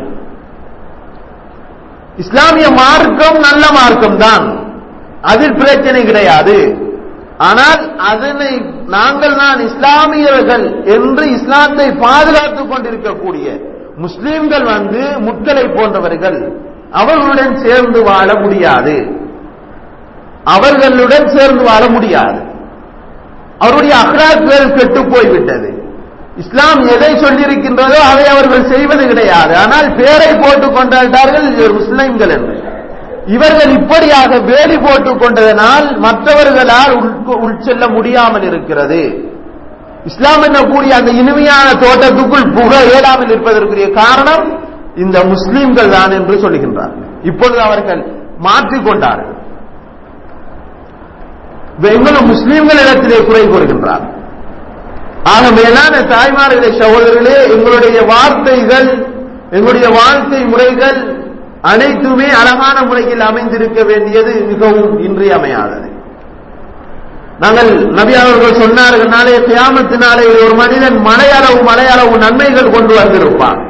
இஸ்லாமிய மார்க்கம் நல்ல மார்க்கம் தான் அதில் பிரச்சனை கிடையாது ஆனால் அதனை நாங்கள் தான் இஸ்லாமியர்கள் என்று இஸ்லாத்தை பாதுகாத்துக் கொண்டிருக்கக்கூடிய முஸ்லிம்கள் வந்து முட்களை போன்றவர்கள் அவர்களுடன் சேர்ந்து வாழ முடியாது அவர்களுடன் சேர்ந்து வாழ முடியாது அவருடைய அகலாக்குகள் கெட்டு போய்விட்டது இஸ்லாம் எதை சொல்லியிருக்கின்றதோ அதை அவர்கள் செய்வது கிடையாது ஆனால் பேரை போட்டுக் கொண்டார்கள் இவர் முஸ்லிம்கள் என்று இவர்கள் இப்படியாக வேலி போட்டுக் கொண்டதனால் மற்றவர்களால் உட்கு- உட்செல்ல முடியாமல் இருக்கிறது இஸ்லாம் என்னக்கூடிய அந்த இனிமையான தோட்டத்துக்குள் புக இயலாமல் இருப்பதற்குரிய காரணம் இந்த முஸ்லிம்கள் தான் என்று சொல்லுகின்றார் இப்பொழுது அவர்கள் மாற்றிக்கொண்டார்கள் எங்களும் முஸ்லிம்களிடத்திலே குறை கூறுகின்றார் ஆக மேலான தாய்மார்களே சகோதரர்களே எங்களுடைய வார்த்தைகள் எங்களுடைய வாழ்க்கை முறைகள் அனைத்துமே அழகான முறையில் அமைந்திருக்க வேண்டியது மிகவும் இன்றியமையாதது நாங்கள் நபி அவர்கள் சொன்னார்கள் நாளைய கியாமத்தினாலே ஒரு மனிதன் மலையளவு மலையளவு நன்மைகள் கொண்டு வந்திருப்பான்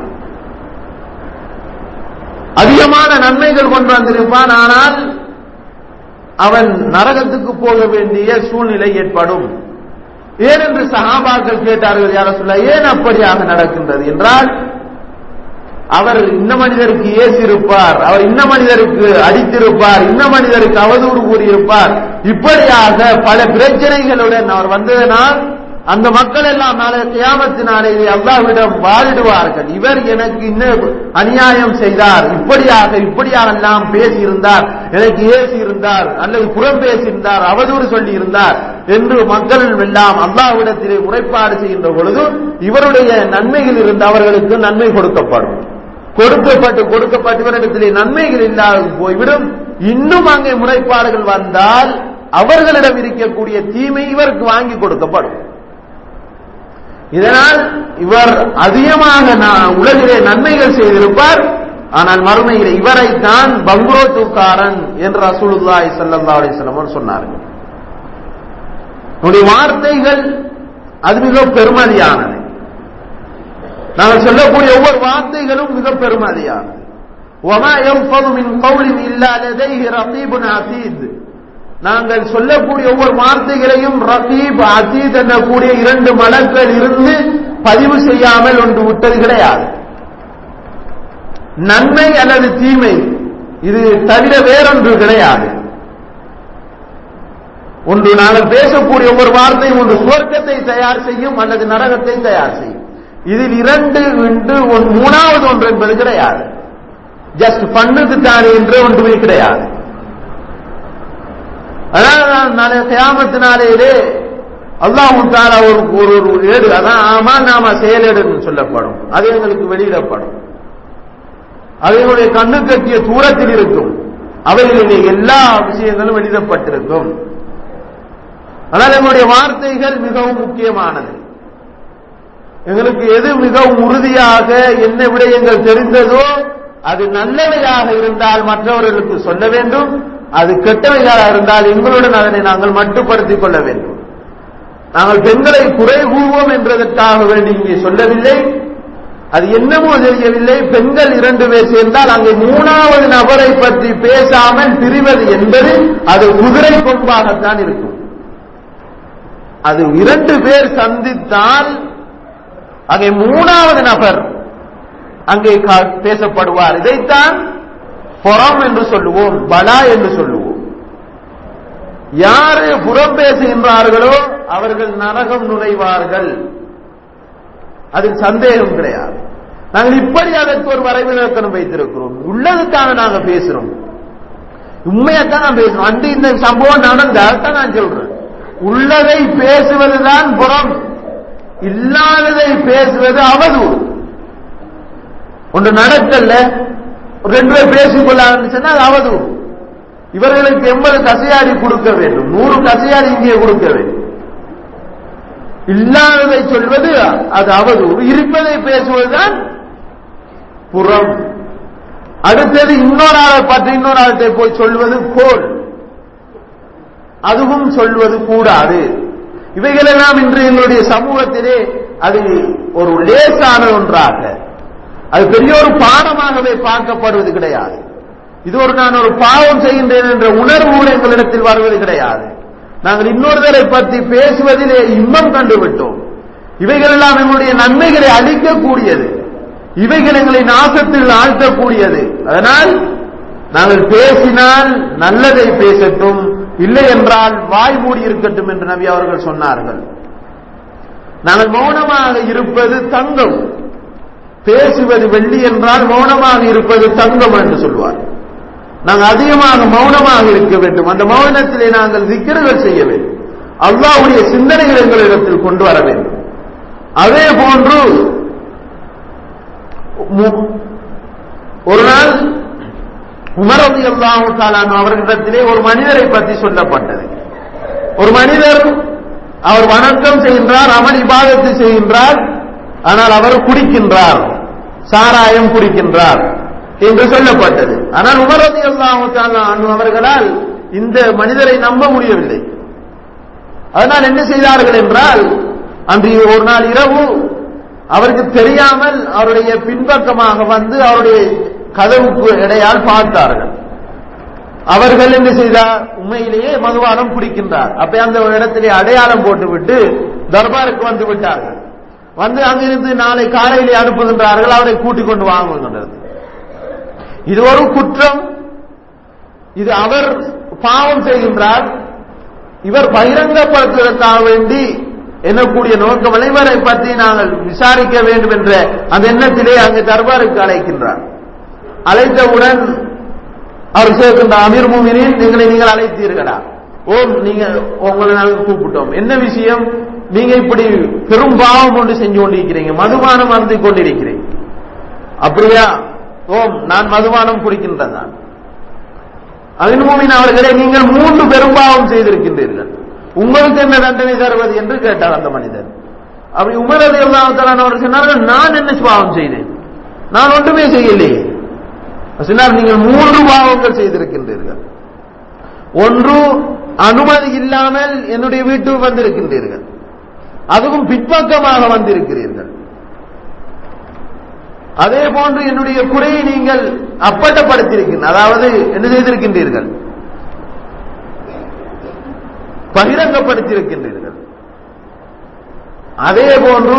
அதிகமான நன்மைகள் கொண்டு வந்திருப்பான் ஆனால் அவன் நரகத்துக்கு போக வேண்டிய சூழ்நிலை ஏற்படும் ஏன் என்று சஹாபாக்கள் கேட்டார்கள் யார சொல்ல ஏன் அப்படியாக நடக்கின்றது என்றால் அவர் இந்த மனிதருக்கு ஏசிருப்பார் அவர் இந்த மனிதருக்கு அடித்திருப்பார் இந்த மனிதருக்கு அவதூறு கூறியிருப்பார் இப்படியாக பல பிரச்சனைகளுடன் அவர் வந்ததனால் அந்த மக்கள் எல்லாம் நாளை கியாமத்தினாலே அல்லாவிடம் வாழிடுவார்கள் இவர் எனக்கு இன்னும் அநியாயம் செய்தார் இப்படியாக இப்படியாக எல்லாம் பேசியிருந்தார் எனக்கு ஏசி இருந்தார் அல்லது புறம் பேசியிருந்தார் அவதூறு சொல்லி இருந்தார் என்று மக்கள் எல்லாம் அல்லாவிடத்திலே முறைப்பாடு செய்கின்ற பொழுது இவருடைய நன்மைகள் இருந்து அவர்களுக்கு நன்மை கொடுக்கப்படும் கொடுக்கப்பட்டு கொடுக்கப்பட்டு இவரிடத்திலே நன்மைகள் இல்லாது போய்விடும் இன்னும் அங்கே முறைப்பாடுகள் வந்தால் அவர்களிடம் இருக்கக்கூடிய தீமை இவருக்கு வாங்கி கொடுக்கப்படும் இதனால் இவர் அதிகமாக நா- உலகிலே நன்மைகள் செய்திருப்பார் ஆனால் மறுமையில் இவரைத்தான் பங்குரோத்துக்காரன் என்று ரசூலுல்லாஹி ஸல்லல்லாஹு அலைஹி வஸல்லம் அவர்கள் சொன்னார்கள் உன்னுடைய வார்த்தைகள் அது மிக பெருமதியானது நாங்கள் சொல்லக்கூடிய ஒவ்வொரு வார்த்தைகளும் மிக பெருமதியானது وَمَا يَلْفَظُ مِنْ قَوْلٍ إِلَّا لَدَيْهِ رَقِيبٌ عَتِيدٌ நாங்கள் சொல்லக்கூடிய ஒவ்வொரு வார்த்தைகளையும் ரகீப் அதீத் என்னக்கூடிய இரண்டு மலர்கள் இருந்து பதிவு செய்யாமல் ஒன்று விட்டது கிடையாது நன்மை அல்லது தீமை இது தவிர வேறொன்று கிடையாது ஒன்று நாங்கள் பேசக்கூடிய ஒவ்வொரு வார்த்தையும் ஒன்று சுவர்க்கத்தை தயார் செய்யும் அல்லது நரகத்தை தயார் செய்யும் இதில் இரண்டு என்று ஒன்- மூணாவது ஒன்று என்பது கிடையாது ஜஸ்ட் பண்ணுக்கு தானே என்று ஒன்றுமே கிடையாது அதான் நாளை கியாமத்தினாலேயே அல்லாஹு தாலா ஒரு ஒரு ஒரு ஏடு அதான் ஆமா நாம செயலேடுன்னு சொல்லப்படும் அது எங்களுக்கு வெளியிடப்படும் அது எங்களுடைய கண்ணு கட்டிய தூரத்தில் இருக்கும் அவைகளிலே எல்லா விஷயங்களும் வெளியிடப்பட்டிருக்கும் ஆனால் எங்களுடைய வார்த்தைகள் மிகவும் முக்கியமானது எங்களுக்கு எது மிகவும் உறுதியாக என்ன விடயங்கள் தெரிந்ததோ அது நல்லவையாக இருந்தால் மற்றவர்களுக்கு சொல்ல வேண்டும் அது கெட்டவையாக இருந்தால் எங்களுடன் அதனை நாங்கள் மட்டுப்படுத்திக் கொள்ள வேண்டும் நாங்கள் பெண்களை குறை கூறுவோம் என்பதற்காக வேண்டி இங்கே சொல்லவில்லை அது என்னமோ தெரியவில்லை பெண்கள் இரண்டு பேர் சேர்ந்தால் அங்கே மூணாவது நபரை பற்றி பேசாமல் பிரிவது என்பது அது குதிரை கொம்பாகத்தான் இருக்கும் அது இரண்டு பேர் சந்தித்தால் அங்கே மூணாவது நபர் அங்கே கா- பேசப்படுவார் இதைத்தான் புறம் என்று சொல்லுவோம் பலா என்று சொல்லுவோம் யாரு புறம் பேசுகின்றார்களோ அவர்கள் நரகம் நுழைவார்கள் அதில் சந்தேகம் கிடையாது நாங்கள் இப்படி அதற்கு ஒரு வரைவிலக்கணம் வைத்திருக்கிறோம் உள்ளதுக்காக நாங்க பேசுறோம் உண்மையத்தான் நான் பேசுறோம் அன்று இந்த சம்பவம் நடந்தால் தான் நான் சொல்றேன் உள்ளதை பேசுவதுதான் புறம் இல்லாததை பேசுவது அவதூறு ஒன்று நடக்கல ஒரு ரெண்டு பேர் பேசிக்கொள்ள ஆரம்பிச்சுன்னா அது அவதூறு இவர்களுக்கு எண்பது கசையாடி கொடுக்க வேண்டும் நூறு கசையாடி இங்கே கொடுக்க வேண்டும் இல்லாததை சொல்வது அது அவதூறு இருப்பதை பேசுவதுதான் புறம் அடுத்தது இன்னொரு ஆளை பற்றி இன்னொரு ஆளத்தை போய் சொல்வது கோல் அதுவும் சொல்வது கூடாது இவைகளெல்லாம் இன்று எங்களுடைய சமூகத்திலே அது ஒரு லேசான ஒன்றாக அது பெரிய ஒரு பாடமாகவே பார்க்கப்படுவது கிடையாது இது ஒரு நான் ஒரு பாவம் செய்கின்றேன் என்ற உணர்வு கூட எங்களிடத்தில் வருவது கிடையாது நாங்கள் இன்னொருவரை பற்றி பேசுவதிலே இன்பம் கண்டுவிட்டோம் இவைகள் எல்லாம் எங்களுடைய நன்மைகளை அளிக்கக்கூடியது இவைகள் எங்களை நாசத்தில் ஆழ்த்தக்கூடியது அதனால் நாங்கள் பேசினால் நல்லதை பேசட்டும் இல்லை என்றால் வாய் மூடி இருக்கட்டும் என்று நபி அவர்கள் சொன்னார்கள் நாங்கள் மௌனமாக இருப்பது தங்கம் பேசுவது வெள்ளி என்றால் மௌனமாக இருப்பது தங்கம் என்று சொல்வார் நாங்கள் அதிகமாக மௌனமாக இருக்க வேண்டும் அந்த மௌனத்திலே நாங்கள் திக்கர்கள் செய்ய வேண்டும் அல்லாவுடைய சிந்தனைகள் எங்களிடத்தில் கொண்டு வர வேண்டும் அதே போன்று மு- ஒரு நாள் உமரதி அல்லாஹு தாலான் அவர்களிடத்திலே ஒரு மனிதரை பற்றி சொல்லப்பட்டது ஒரு மனிதர் அவர் வணக்கம் செய்கின்றார் அமல் இபாதத்து செய்கின்றார் ஆனால் அவர் குடிக்கின்றார் சாராயம் குடிக்கின்றார் என்று சொல்லப்பட்டது ஆனால் உமரதி அல்லாஹு தாலான் அவர்களால் இந்த மனிதரை நம்ப முடியவில்லை அதனால் என்ன செய்தார்கள் என்றால் அன்று ஒரு நாள் இரவு அவருக்கு தெரியாமல் அவருடைய பின்பக்கமாக வந்து அவருடைய கதவுக்கு இடையால் பார்த்தார்கள் அவர்கள் என்ன செய்தார் உண்மையிலேயே மதுபானம் குடிக்கின்றார் அப்ப அந்த இடத்திலே அடையாளம் போட்டுவிட்டு தர்பாருக்கு வந்து விட்டார்கள் வந்து அங்கிருந்து நாளை காலையிலே அனுப்புகின்றார்கள் அவரை கூட்டிக் கொண்டு வாங்குகின்றது இது ஒரு குற்றம் இது அவர் பாவம் செய்கின்றார் இவர் பகிரங்கப்படுத்துவதற்காக வேண்டி எண்ணக்கூடிய நோக்கம் இவரை பற்றி நாங்கள் விசாரிக்க வேண்டும் என்ற அந்த எண்ணத்திலே அங்கு தர்பாருக்கு அழைக்கின்றார் அழைத்தவுடன் அவர் சேர்க்கின்ற அமீர் மூமினின் எங்களை நீங்கள் அழைத்தீர்களா ஓம் நீங்க உங்களை நாங்கள் கூப்பிட்டோம் என்ன விஷயம் நீங்க இப்படி பெரும் பாவம் ஒன்று செஞ்சு கொண்டிருக்கிறீங்க மதுபானம் அருந்தி கொண்டிருக்கிறீங்க அப்படியா ஓம் நான் மதுபானம் குடிக்கின்றேன் நான் அகின்மூமின் அவர்களே நீங்கள் மூன்று பெரும்பாவம் செய்திருக்கின்றீர்கள் உங்களுக்கு என்ன தண்டனை தருவது என்று கேட்டார் அந்த மனிதர் அப்படி உமரது எல்லாம் அவர் சொன்னார்கள் நான் என்ன பாவம் செய்தேன் நான் ஒன்றுமே செய்யலையே சொன்னார் நீங்கள் மூன்று பாவங்கள் செய்திருக்கின்றீர்கள் ஒன்று அனுமதி இல்லாமல் என்னுடைய வீட்டுக்கு வந்திருக்கின்றீர்கள் அதுவும் பிற்பக்கமாக வந்திருக்கிறீர்கள் அதே போன்று என்னுடைய குறையை நீங்கள் அப்பட்டப்படுத்தியிருக்கின்ற அதாவது என்ன செய்திருக்கின்றீர்கள் பகிரங்கப்படுத்தியிருக்கின்றீர்கள் அதே போன்று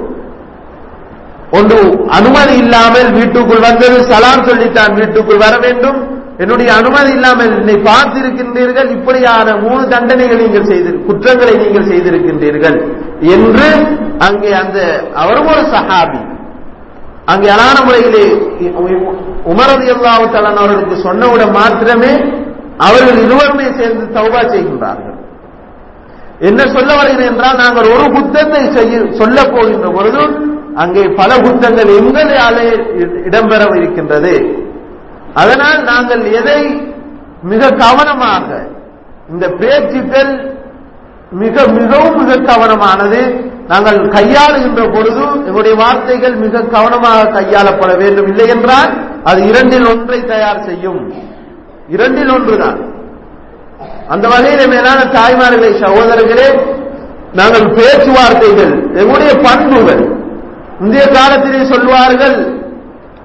ஒன்று அனுமதி இல்லாமல் வீட்டுக்குள் வந்தது சலாம் சொல்லித்தான் வீட்டுக்குள் வர வேண்டும் என்னுடைய அனுமதி இல்லாமல் என்னை பார்த்திருக்கின்றீர்கள் இப்படியான மூணு தண்டனைகள் நீங்கள் செய்து குற்றங்களை நீங்கள் செய்திருக்கின்றீர்கள் என்று அங்கே அந்த அவரும் ஒரு சஹாபி அங்கே அழகான முறையிலே உமரது அல்லாஹாலன் அவர்களுக்கு சொன்னவுடன் மாத்திரமே அவர்கள் இருவருமே சேர்ந்து தௌபா செய்கின்றார்கள் என்ன சொல்ல வருகிறேன் என்றால் நாங்கள் ஒரு குத்தத்தை செய்ய சொல்ல போகின்ற பொழுது அங்கே பல குத்தங்கள் எங்களாலே இடம்பெற இருக்கின்றது அதனால் நாங்கள் எதை மிக கவனமாக இந்த பேச்சுக்கள் மிக மிகவும் மிக கவனமானது நாங்கள் கையாளுகின்ற பொழுது எங்களுடைய வார்த்தைகள் மிக கவனமாக கையாளப்பட வேண்டும் இல்லை என்றால் அது இரண்டில் ஒன்றை தயார் செய்யும் இரண்டில் ஒன்றுதான் அந்த வகையில் மேலான தாய்மார்களே சகோதரர்களே நாங்கள் பேச்சுவார்த்தைகள் எங்களுடைய பண்புகள் இந்திய காலத்திலே சொல்வார்கள்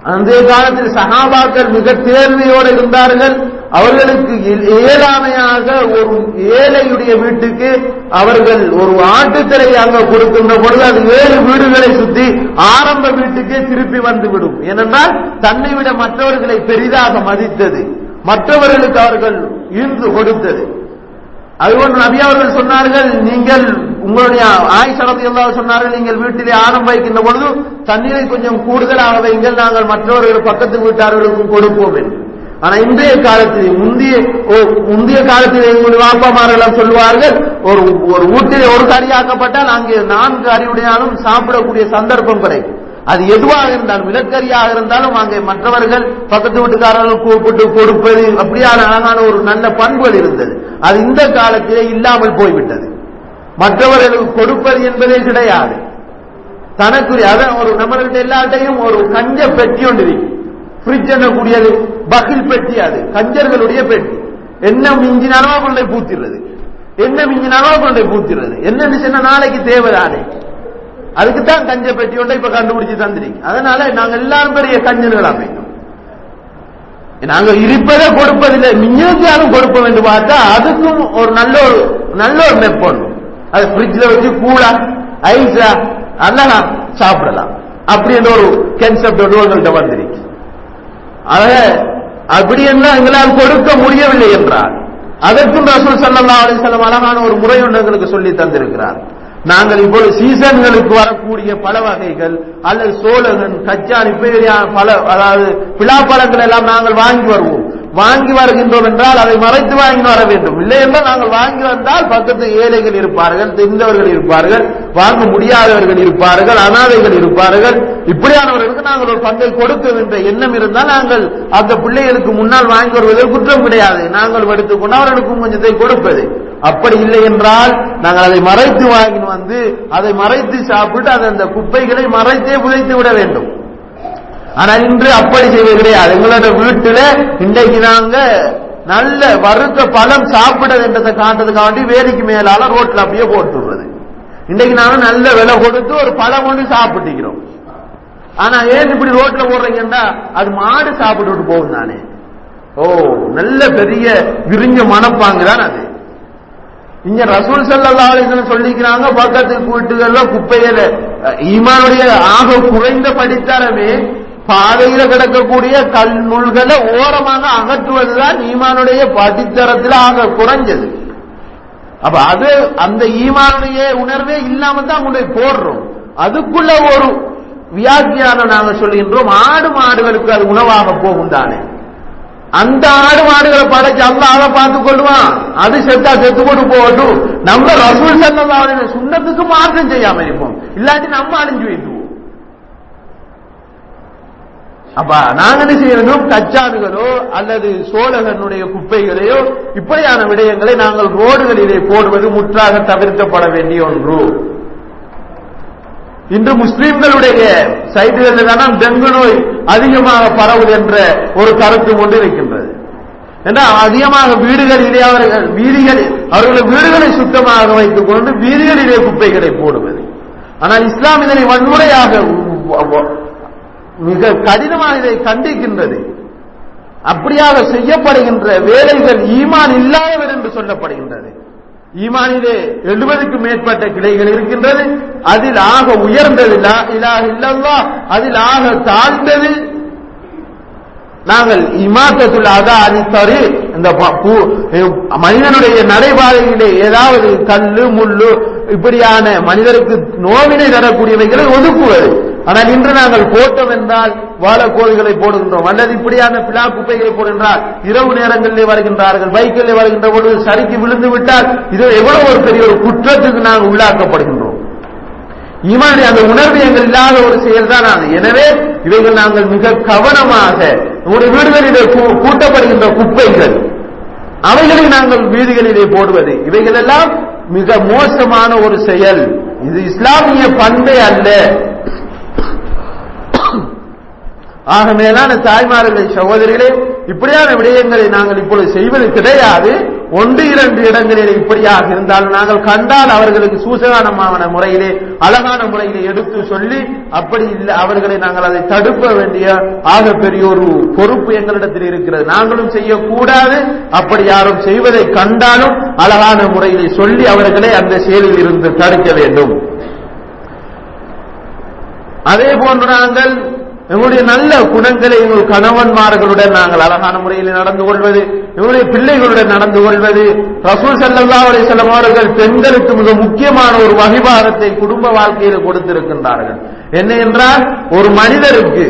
அந்த காலத்தில் சகாபாக்கள் மிக தேர்மையோடு இருந்தார்கள் அவர்களுக்கு இயலாமையாக ஒரு ஏழையுடைய வீட்டுக்கு அவர்கள் ஒரு ஆட்டுத்திரையை அங்க கொடுக்கின்ற பொழுது அது ஏழு வீடுகளை சுத்தி ஆரம்ப வீட்டுக்கே திருப்பி வந்துவிடும் ஏனென்றால் தன்னை விட மற்றவர்களை பெரிதாக மதித்தது மற்றவர்களுக்கு அவர்கள் ஈர்ந்து கொடுத்தது அதுபோன்று நபி அவர்கள் சொன்னார்கள் நீங்கள் உங்களுடைய ஆய்சரத்தை எல்லாம் சொன்னார்கள் நீங்கள் வீட்டிலே ஆரம் வைக்கின்ற பொழுது தண்ணீரை கொஞ்சம் கூடுதலாக வைங்கள் நாங்கள் மற்றவர்கள் பக்கத்து வீட்டார்களுக்கும் கொடுப்போம் என்று ஆனா இன்றைய காலத்தில் முந்தைய முந்தைய காலத்தில் எங்களுடைய வாப்பாமாரெல்லாம் சொல்வார்கள் ஒரு ஒரு வீட்டிலே ஒரு கறியாக்கப்பட்டால் அங்கே நான்கு அறிவுடையாலும் சாப்பிடக்கூடிய சந்தர்ப்பம் கிடைக்கும் அது எதுவாக இருந்தாலும் விலக்கரியாக இருந்தாலும் அங்கே மற்றவர்கள் பக்கத்து வீட்டுக்காரர்கள் கூப்பிட்டு கொடுப்பது அப்படியான அழகான ஒரு நல்ல பண்புகள் இருந்தது அது இந்த காலத்திலே இல்லாமல் போய்விட்டது மற்றவர்களுக்கு கொடுப்பது என்பதே கிடையாது தனக்குரிய அதான் ஒரு நம்மகிட்ட எல்லாட்டையும் ஒரு கஞ்ச பெட்டி ஒன்று இருக்கு ஃப்ரிட்ஜ் என்னக்கூடியது பகில் பெட்டி அது கஞ்சர்களுடைய பெட்டி என்ன மிஞ்சினாலோ கொண்டை பூத்திடுறது என்ன மிஞ்சினாலோ கொண்டை பூத்திடுறது என்னன்னு சொன்ன நாளைக்கு தேவைதானே அதுக்கு தான் கஞ்ச பெட்டி ஒன்றை இப்ப கண்டுபிடிச்சு தந்திருக்கு அதனால நாங்க எல்லாரும் பெரிய கஞ்சன்கள் அமைக்கும் நாங்க இருப்பதை கொடுப்பதில்லை மிஞ்சாலும் கொடுப்போம் என்று பார்த்தா அதுக்கும் ஒரு நல்ல ஒரு நல்ல ஒரு மெப்பொண்டு அது ஃப்ரிட்ஜ்ல வச்சு கூலா ஐஸா அதெல்லாம் சாப்பிடலாம் அப்படி என்ற ஒரு கன்செப்ட் ஒன்று உங்கள்கிட்ட வந்திருக்கு ஆக அப்படி என்ன எங்களால் கொடுக்க முடியவில்லை என்றார் அதற்கும் ரசூல் சல்லா அலிசல்லம் அழகான ஒரு முறை ஒன்று எங்களுக்கு சொல்லி தந்திருக்கிறார் நாங்கள் இப்பொழுது சீசன்களுக்கு வரக்கூடிய பல வகைகள் அல்லது சோழகன் கச்சான் இப்படியான பல அதாவது பிலாப்பழங்கள் எல்லாம் நாங்கள் வாங்கி வருவோம் வாங்கி வருகின்றோம் என்றால் அதை மறைத்து வாங்கி வர வேண்டும் இல்லை என்றால் நாங்கள் வாங்கி வந்தால் பக்கத்து ஏழைகள் இருப்பார்கள் தெரிந்தவர்கள் இருப்பார்கள் வாங்க முடியாதவர்கள் இருப்பார்கள் அனாதைகள் இருப்பார்கள் இப்படியானவர்களுக்கு நாங்கள் ஒரு பங்கை கொடுக்க என்ற எண்ணம் இருந்தால் நாங்கள் அந்த பிள்ளைகளுக்கு முன்னால் வாங்கி வருவதில் குற்றம் கிடையாது நாங்கள் எடுத்துக்கொண்டு அவர்களுக்கும் கொஞ்சத்தை கொடுப்பது அப்படி இல்லை என்றால் நாங்கள் அதை மறைத்து வாங்கி வந்து அதை மறைத்து சாப்பிட்டு அதை அந்த குப்பைகளை மறைத்தே புதைத்து விட வேண்டும் ஆனா இன்று அப்படி செய்வது கிடையாது எங்களோட வீட்டுல இன்றைக்கு நாங்க நல்ல வறுத்த பழம் சாப்பிடுறது என்றதை காட்டுறதுக்காண்டி வேலைக்கு மேலால ரோட்ல அப்படியே போட்டுடுறது இன்றைக்கு நானும் நல்ல விலை கொடுத்து ஒரு பழம் ஒன்று சாப்பிட்டுக்கிறோம் ஆனா ஏன் இப்படி ரோட்ல போடுறீங்கன்னா அது மாடு சாப்பிட்டு போகும் தானே ஓ நல்ல பெரிய விரிஞ்ச மனப்பாங்கு தான் அது இங்க ரசூல் சல்லா அலிஸ்லாம் சொல்லிக்கிறாங்க பக்கத்து வீட்டுகள்ல குப்பையில ஈமானுடைய ஆக குறைந்த படித்தரமே பாதையில கிடக்கக்கூடிய கல் நூல்களை ஓரமாக அகற்றுவதுதான் ஈமானுடைய படித்தரத்தில் ஆக குறைஞ்சது அப்ப அது அந்த ஈமானுடைய உணர்வே இல்லாம தான் கொண்டு போடுறோம் அதுக்குள்ள ஒரு வியாக்கியானம் நாங்க சொல்கின்றோம் ஆடு மாடுகளுக்கு அது உணவாக போகும் தானே அந்த ஆடு மாடுகளை படைச்சு அல்லாத பார்த்து கொள்வான் அது செத்தா செத்து போட்டு போகட்டும் நம்ம ரசூல் சல்லா சுண்ணத்துக்கு மாற்றம் செய்யாம இருப்போம் இல்லாட்டி நம்ம அழிஞ்சு வைத்துவோம் அப்ப நாங்க என்ன செய்யணும் கச்சான்களோ அல்லது சோழகனுடைய குப்பைகளையோ இப்படியான விடயங்களை நாங்கள் ரோடுகளிலே போடுவது முற்றாக தவிர்க்கப்பட வேண்டிய ஒன்று இன்று முஸ்லிம்களுடைய சைடுகளில் தான் டெங்கு நோய் அதிகமாக பரவுது என்ற ஒரு கருத்து கொண்டு இருக்கின்றது என்றால் அதிகமாக வீடுகளிலே அவர்கள் வீதிகளில் அவர்கள் வீடுகளை சுத்தமாக வைத்துக் கொண்டு வீதிகளிலே குப்பைகளை போடுவது ஆனால் இஸ்லாம் இதனை வன்முறையாக மிக கடினமாக இதை கண்டிக்கின்றது அப்படியாக செய்யப்படுகின்ற வேலைகள் ஈமான் இல்லாதவர் என்று சொல்லப்படுகின்றது ஈமானிலே எழுபதுக்கு மேற்பட்ட கிளைகள் இருக்கின்றது அதில் ஆக உயர்ந்தது இல்லல்லா அதில் ஆக தாழ்ந்தது நாங்கள் இமாத்தத்துள்ள அதா அனித்தரு இந்த மனிதனுடைய நடைபாதையிலே ஏதாவது கல்லு முள்ளு இப்படியான மனிதருக்கு நோவினை தரக்கூடியவைகளை ஒதுக்குவது ஆனால் இன்று நாங்கள் போட்டோம் என்றால் வாழக்கோள்களை போடுகின்றோம் அல்லது இப்படியான பிளா குப்பைகளை போடுகின்றால் இரவு நேரங்களிலே வருகின்றார்கள் பைக்கிலே வருகின்ற பொழுது சரிக்கு விழுந்து விட்டால் இது எவ்வளவு ஒரு பெரிய ஒரு குற்றத்துக்கு நாங்கள் உள்ளாக்கப்படுகின்றோம் ஈமானுடைய அந்த உணர்வு எங்கள் இல்லாத ஒரு செயல் தான் அது எனவே இவைகள் நாங்கள் மிக கவனமாக நம்முடைய வீடுகளிலே கூட்டப்படுகின்ற குப்பைகள் அவைகளை நாங்கள் வீடுகளிலே போடுவது இவைகள் எல்லாம் மிக மோசமான ஒரு செயல் இது இஸ்லாமிய பண்பே அல்ல ஆக மேலான தாய்மார்களே சகோதரிகளே இப்படியான விடயங்களை நாங்கள் இப்பொழுது செய்வது கிடையாது ஒன்று இரண்டு இடங்களில் இப்படியாக இருந்தாலும் நாங்கள் கண்டால் அவர்களுக்கு சூசகானமான முறையிலே அழகான முறையிலே எடுத்து சொல்லி அப்படி இல்லை அவர்களை நாங்கள் அதை தடுக்க வேண்டிய ஆக பெரிய ஒரு பொறுப்பு எங்களிடத்தில் இருக்கிறது நாங்களும் செய்யக்கூடாது அப்படி யாரும் செய்வதை கண்டாலும் அழகான முறையிலே சொல்லி அவர்களை அந்த செயலில் இருந்து தடுக்க வேண்டும் அதே போன்று நாங்கள் எங்களுடைய நல்ல குணங்களை எங்கள் கணவன்மார்களுடன் நாங்கள் அழகான முறையில் நடந்து கொள்வது எங்களுடைய பிள்ளைகளுடன் நடந்து கொள்வது ரசூல் சல்லா அலிசல்லம் அவர்கள் பெண்களுக்கு மிக முக்கியமான ஒரு வகிபாரத்தை குடும்ப வாழ்க்கையில் கொடுத்திருக்கின்றார்கள் என்ன என்றால் ஒரு மனிதருக்கு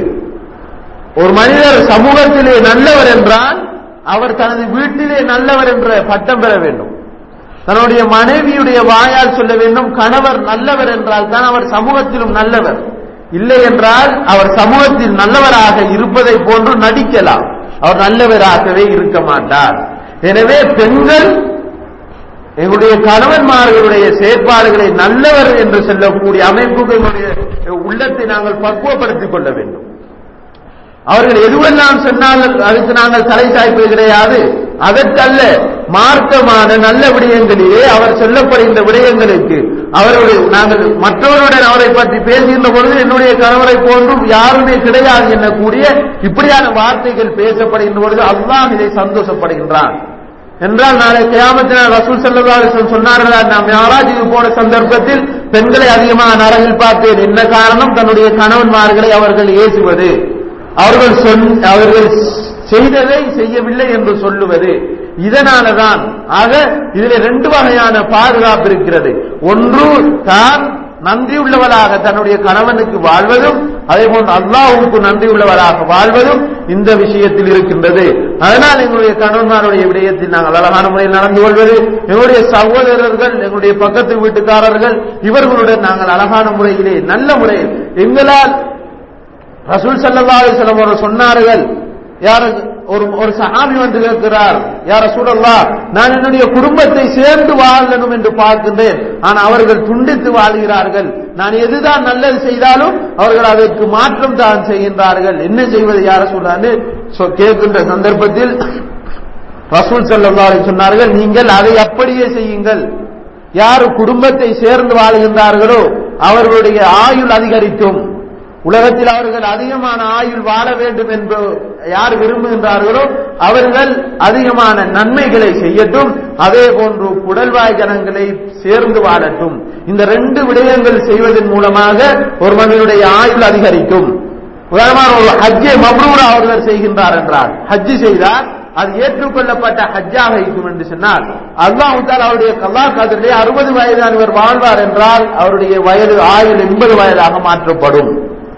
ஒரு மனிதர் சமூகத்திலே நல்லவர் என்றால் அவர் தனது வீட்டிலே நல்லவர் என்ற பட்டம் பெற வேண்டும் தன்னுடைய மனைவியுடைய வாயால் சொல்ல வேண்டும் கணவர் நல்லவர் என்றால் தான் அவர் சமூகத்திலும் நல்லவர் இல்லை என்றால் அவர் சமூகத்தில் நல்லவராக இருப்பதை போன்று நடிக்கலாம் அவர் நல்லவராகவே இருக்க மாட்டார் எனவே பெண்கள் எங்களுடைய கணவன்மார்களுடைய செயற்பாடுகளை நல்லவர் என்று சொல்லக்கூடிய அமைப்புகளுடைய உள்ளத்தை நாங்கள் பக்குவப்படுத்திக் கொள்ள வேண்டும் அவர்கள் எதுவெல்லாம் சொன்னார்கள் அதுக்கு நாங்கள் தலை சாய்ப்பது கிடையாது அதற்கல்ல மார்க்கமான நல்ல விடயங்களிலே அவர் சொல்லப்படுகின்ற விடயங்களுக்கு அவருடைய நாங்கள் மற்றவருடன் அவரை பற்றி பேசுகின்ற பொழுது என்னுடைய கணவரை போன்றும் யாருமே கிடையாது என்னக்கூடிய இப்படியான வார்த்தைகள் பேசப்படுகின்ற பொழுது அல்லாஹ் இதை சந்தோஷப்படுகின்றான் என்றால் நாளை கியாமத்தினால் ரசூல் செல்லவாரிசம் சொன்னார்கள் நாம் யாராஜுக்கு போன சந்தர்ப்பத்தில் பெண்களை அதிகமாக நரகில் பார்த்தேன் என்ன காரணம் தன்னுடைய கணவன்மார்களை அவர்கள் ஏசுவது அவர்கள் சொல் அவர்கள் செய்ததை செய்யவில்லை என்று சொல்லுவது இதனாலதான் ஆக இதுல ரெண்டு வகையான பாதுகாப்பு இருக்கிறது ஒன்று தான் நன்றியுள்ளவராக தன்னுடைய கணவனுக்கு வாழ்வதும் அதே போன்று அல்லாஹுக்கு நன்றியுள்ளவராக வாழ்வதும் இந்த விஷயத்தில் இருக்கின்றது அதனால் எங்களுடைய கணவன்மாருடைய விடயத்தில் நாங்கள் அழகான முறையில் நடந்து கொள்வது எங்களுடைய சகோதரர்கள் எங்களுடைய பக்கத்து வீட்டுக்காரர்கள் இவர்களுடன் நாங்கள் அழகான முறையிலே நல்ல முறையில் எங்களால் ரசூல் சல்லா அலிஸ்லாம் அவர்கள் சொன்னார்கள் யார் ஒரு ஒரு சஹாபி வந்து கேட்கிறார் யார சூழல்லா நான் என்னுடைய குடும்பத்தை சேர்ந்து வாழணும் என்று பார்க்கின்றேன் ஆனால் அவர்கள் துண்டித்து வாழ்கிறார்கள் நான் எதுதான் நல்லது செய்தாலும் அவர்கள் அதற்கு மாற்றம் தான் செய்கின்றார்கள் என்ன செய்வது யார சொல்றான்னு கேட்கின்ற சந்தர்ப்பத்தில் ரசூல் சல்லா சொன்னார்கள் நீங்கள் அதை அப்படியே செய்யுங்கள் யார் குடும்பத்தை சேர்ந்து வாழ்கின்றார்களோ அவர்களுடைய ஆயுள் அதிகரிக்கும் உலகத்தில் அவர்கள் அதிகமான ஆயுள் வாழ வேண்டும் என்று யார் விரும்புகின்றார்களோ அவர்கள் அதிகமான நன்மைகளை செய்யட்டும் அதே போன்று குடல்வாய் ஜனங்களை சேர்ந்து வாழட்டும் இந்த ரெண்டு விடயங்கள் செய்வதன் மூலமாக ஒரு மனிதனுடைய ஆயுள் அதிகரிக்கும் உதாரணமான ஒரு ஹஜ்ஜை மப்ரூரா அவர்கள் செய்கின்றார் என்றார் ஹஜ்ஜி செய்தார் அது ஏற்றுக்கொள்ளப்பட்ட ஹஜ்ஜாக இருக்கும் என்று சொன்னால் அல்லாஹால் அவருடைய கல்லா காதலே அறுபது வயதான இவர் வாழ்வார் என்றால் அவருடைய வயது ஆயுள் எண்பது வயதாக மாற்றப்படும்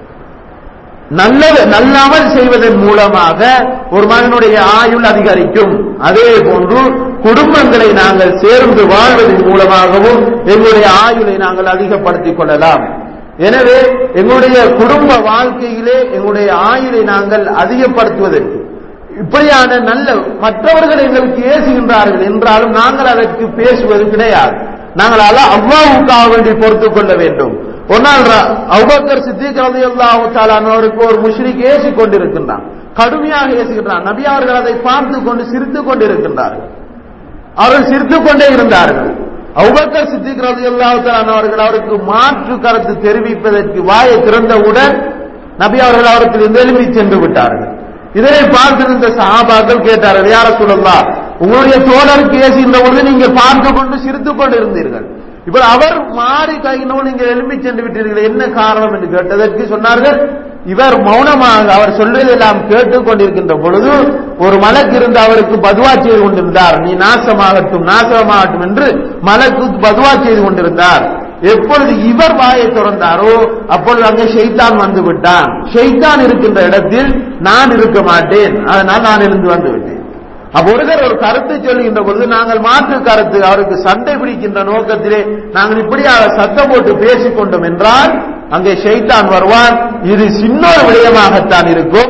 நல்லது நல்லாமல் செய்வதன் மூலமாக ஒரு மகனுடைய ஆயுள் அதிகரிக்கும் அதே போன்று குடும்பங்களை நாங்கள் சேர்ந்து வாழ்வதன் மூலமாகவும் எங்களுடைய ஆயுளை நாங்கள் அதிகப்படுத்திக் கொள்ளலாம் எனவே எங்களுடைய குடும்ப வாழ்க்கையிலே எங்களுடைய ஆயுளை நாங்கள் அதிகப்படுத்துவதற்கு இப்படியான நல்ல மற்றவர்கள் எங்களுக்கு ஏசுகின்றார்கள் என்றாலும் நாங்கள் அதற்கு பேசுவது கிடையாது நாங்கள் அல்ல அவ்வாவுக்காக வேண்டி பொறுத்துக் கொள்ள வேண்டும் ஒரு நாள் அவுபக்கர் சித்திக் ரதி அவருக்கு ஒரு முஷ்ரிக் ஏசி கொண்டிருக்கின்றான் கடுமையாக ஏசுகின்றான் நபி அவர்கள் அதை பார்த்து கொண்டு சிரித்துக் கொண்டிருக்கின்றார்கள் அவர்கள் சிரித்துக் கொண்டே இருந்தார்கள் அவுபக்கர் சித்திக் ரதி அவர்கள் அவருக்கு மாற்று கருத்து தெரிவிப்பதற்கு வாயை திறந்தவுடன் நபி அவர்கள் அவருக்கு எழுப்பி சென்று விட்டார்கள் இதனை பார்த்திருந்த சஹாபாக்கள் கேட்டார்கள் யார சொல்லலாம் உங்களுடைய தோழருக்கு ஏசுகின்ற பொழுது நீங்கள் பார்த்து கொண்டு சிரித்துக் கொண்டு இருந்தீர்கள் இப்ப அவர் மாறி கையினோடு நீங்கள் எழுப்பி சென்று விட்டீர்கள் என்ன காரணம் என்று கேட்டதற்கு சொன்னார்கள் இவர் மௌனமாக அவர் சொல்வதெல்லாம் கேட்டுக் கொண்டிருக்கின்ற பொழுது ஒரு மலக்கு இருந்து அவருக்கு பதுவா செய்து கொண்டிருந்தார் நீ நாசமாகட்டும் நாசமாகட்டும் என்று மலக்கு பதுவா செய்து கொண்டிருந்தார் எப்பொழுது இவர் வாயை திறந்தாரோ அப்பொழுது அங்கே ஷெய்தான் வந்து விட்டான் ஷெய்தான் இருக்கின்ற இடத்தில் நான் இருக்க மாட்டேன் அதனால் நான் எழுந்து வந்து விட்டேன் அப்ப ஒருவர் ஒரு கருத்தை சொல்லுகின்ற பொழுது நாங்கள் மாற்று கருத்து அவருக்கு சண்டை பிடிக்கின்ற நோக்கத்திலே நாங்கள் இப்படியாக சத்தம் போட்டு பேசிக் கொண்டோம் என்றால் அங்கே ஷெய்தான் வருவான் இது சின்னொரு விடயமாகத்தான் இருக்கும்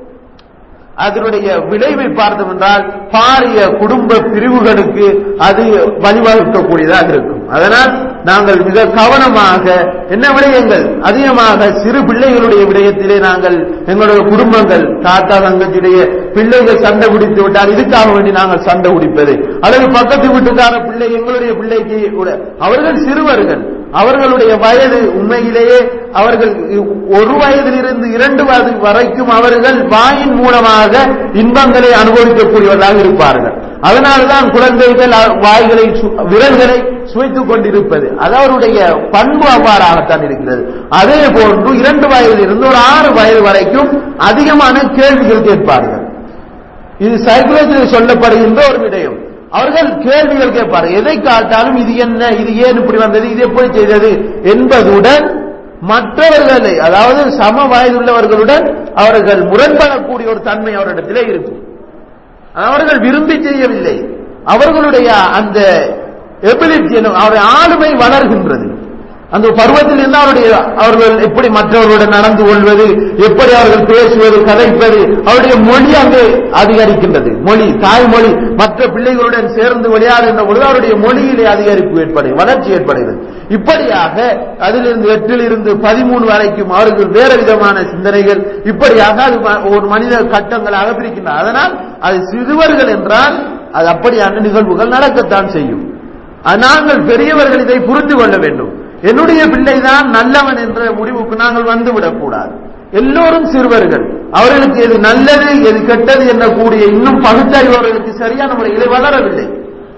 அதனுடைய விளைவை பார்த்தோம் என்றால் பாரிய குடும்ப பிரிவுகளுக்கு அது வழிவகுக்கக்கூடியதாக இருக்கும் அதனால் நாங்கள் மிக கவனமாக என்ன விடயங்கள் அதிகமாக சிறு பிள்ளைகளுடைய விடயத்திலே நாங்கள் எங்களுடைய குடும்பங்கள் தாத்தா தங்கச்சியுடைய பிள்ளைகள் சண்டை பிடித்து விட்டால் இதுக்காக வேண்டி நாங்கள் சண்டை பிடிப்பது அல்லது பக்கத்து வீட்டுக்கார பிள்ளை எங்களுடைய பிள்ளைக்கு கூட அவர்கள் சிறுவர்கள் அவர்களுடைய வயது உண்மையிலேயே அவர்கள் ஒரு வயதிலிருந்து இரண்டு வயது வரைக்கும் அவர்கள் வாயின் மூலமாக இன்பங்களை அனுபவிக்கக்கூடியவர்களாக இருப்பார்கள் அதனால்தான் குழந்தைகள் வாய்களை சு- விரல்களை சுவைத்துக் கொண்டிருப்பது அது அவருடைய பண்பு அவ்வாறாகத்தான் இருக்கிறது அதே போன்று இரண்டு வயதிலிருந்து ஒரு ஆறு வயது வரைக்கும் அதிகமான கேள்விகள் கேட்பார்கள் இது சைக்கோலஜியில் சொல்லப்படுகின்ற ஒரு விடயம் அவர்கள் கேள்விகள் கேட்பார்கள் எதை காட்டாலும் இது என்ன இது ஏன் இப்படி வந்தது இது எப்படி செய்தது என்பதுடன் மற்றவர்களை அதாவது சம வயதுள்ளவர்களுடன் அவர்கள் முரண்படக்கூடிய ஒரு தன்மை அவரிடத்திலே இருக்கும் அவர்கள் விரும்பி செய்யவில்லை அவர்களுடைய அந்த எபிலிட்டி அவருடைய ஆளுமை வளர்கின்றது அந்த பருவத்தில் இருந்து அவருடைய அவர்கள் எப்படி மற்றவர்களுடன் நடந்து கொள்வது எப்படி அவர்கள் பேசுவது கதைப்பது அவருடைய மொழி அங்கு அதிகரிக்கின்றது மொழி தாய்மொழி மற்ற பிள்ளைகளுடன் சேர்ந்து விளையாடுகின்ற பொழுது அவருடைய மொழியிலே அதிகரிப்பு ஏற்படுகிறது வளர்ச்சி ஏற்படுகிறது இப்படியாக அதிலிருந்து எட்டில் இருந்து பதிமூணு வரைக்கும் அவர்கள் வேறு விதமான சிந்தனைகள் இப்படியாக அது ம- ஒரு மனித கட்டங்களாக பிரிக்கின்றன அதனால் அது சிறுவர்கள் என்றால் அது அப்படியான நிகழ்வுகள் நடக்கத்தான் செய்யும் அது நாங்கள் பெரியவர்கள் இதை புரிந்து கொள்ள வேண்டும் என்னுடைய பிள்ளைதான் நல்லவன் என்ற முடிவுக்கு நாங்கள் வந்துவிடக் கூடாது எல்லோரும் சிறுவர்கள் அவர்களுக்கு எது நல்லது எது கெட்டது என்னக்கூடிய இன்னும் பகுத்தறிவு அவர்களுக்கு சரியான முறையிலே வளரவில்லை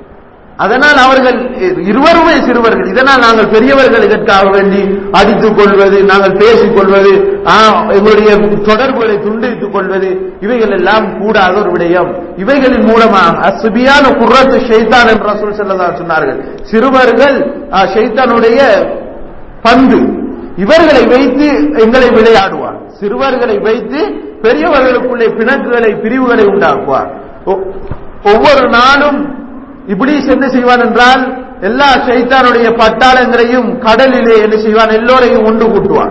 அதனால் அவர்கள் இருவருமே சிறுவர்கள் இதனால் நாங்கள் பெரியவர்கள் இதற்காக வேண்டி அடித்துக் கொள்வது நாங்கள் பேசிக் கொள்வது ஆ, எங்களுடைய தொடர்புகளை துண்டித்துக் கொள்வது இவைகள் எல்லாம் கூடாத ஒரு விடயம் இவைகளின் மூலமாக அசுபியான குர்ரத்து ஷைத்தான் என்ற சொல் செல்லதான் சொன்னார்கள் சிறுவர்கள் ஆ, ஷைத்தானுடைய பந்து இவர்களை வைத்து எங்களை விளையாடுவார் சிறுவர்களை வைத்து பெரியவர்களுக்குள்ளே பிணக்குகளை பிரிவுகளை உண்டாக்குவார் ஒ- ஒவ்வொரு நாளும் இப்ளீஸ் என்ன செய்வான் என்றால் எல்லா ஷைத்தானுடைய பட்டாளங்களையும் கடலிலே என்ன செய்வான் எல்லோரையும் ஒன்று கூட்டுவான்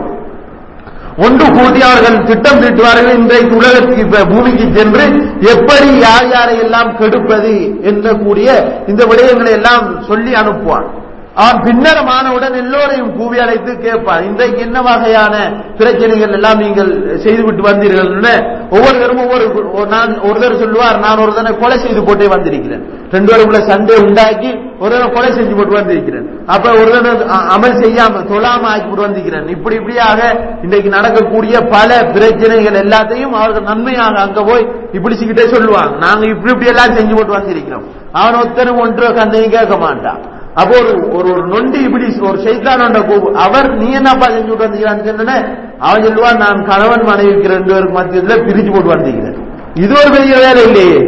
ஒன்று கூட்டி அவர்கள் திட்டம் தீட்டுவார்கள் இன்றைக்கு உலகத்துக்கு இப்ப பூமிக்கு சென்று எப்படி யார் யாரை எல்லாம் கெடுப்பது என்ற கூடிய இந்த விடயங்களை எல்லாம் சொல்லி அனுப்புவான் அவன் பின்னரமானவுடன் எல்லோரையும் கூவி அழைத்து கேட்பான் இன்றைக்கு என்ன வகையான பிரச்சனைகள் எல்லாம் நீங்கள் செய்துவிட்டு வந்தீர்கள் என்று ஒவ்வொருவரும் ஒவ்வொரு ஒரு நான் ஒருத்தர் சொல்லுவார் நான் ஒருத்தனை கொலை செய்து போட்டே வந்திருக்கிறேன் ரெண்டு பேருக்குள்ள சண்டை உண்டாக்கி ஒருத்தனை கொலை செஞ்சு போட்டு வந்திருக்கிறேன் அப்ப ஒருத்தனை அ- அமல் செய்யாம தொழாம ஆக்கி போட்டு வந்திருக்கிறேன் இப்படி இப்படியாக இன்றைக்கு நடக்கக்கூடிய பல பிரச்சனைகள் எல்லாத்தையும் அவர்கள் நன்மையாக அங்க போய் இப்படிச்சுக்கிட்டே சொல்லுவாங்க நாங்க இப்படி இப்படி எல்லாம் செஞ்சு போட்டு வந்திருக்கிறோம் அவன் ஒருத்தரும் ஒன்று கண்ணையும் கேட்க மாட்டான் அப்போ ஒரு ஒரு ஒரு நொண்டி இப்படி ஒரு சைத்தானோட கூப்பு அவர் நீ என்னப்பா செஞ்சு விட்டு வந்தீங்கன்னு சொன்னே அவன் சொல்லுவான் நான் கணவன் மனைவிக்கு ரெண்டு பேருக்கு மத்தியத்துல பிரிச்சு போட்டு வந்தீங்க இது ஒரு பெரிய வேலை இல்லையே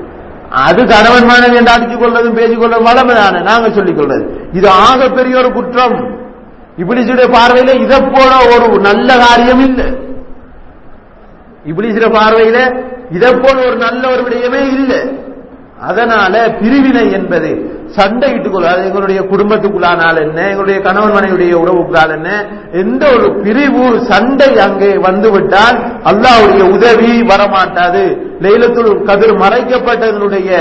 அது கணவன் மனைவி என்று அடித்துக் கொள்வதும் பேசிக் கொள்வதும் வளமைதானே நாங்க சொல்லிக் கொள்வது இது ஆக பெரிய ஒரு குற்றம் இபிலிசுடைய பார்வையில இதை போல ஒரு நல்ல காரியம் இல்லை இபிலிசுடைய பார்வையில இதை போல ஒரு நல்ல ஒரு விடயமே இல்லை அதனால பிரிவினை என்பது சண்டையிட்டுக் கொள்ள அது எங்களுடைய குடும்பத்துக்குள்ளானால் என்ன எங்களுடைய கணவன் மனைவியுடைய உறவுக்குள்ளால் என்ன எந்த ஒரு பிரிவு சண்டை அங்கே வந்துவிட்டால் அல்லாஹ்வுடைய உதவி வரமாட்டாது லைலத்துல் கதிர் மறைக்கப்பட்டதனுடைய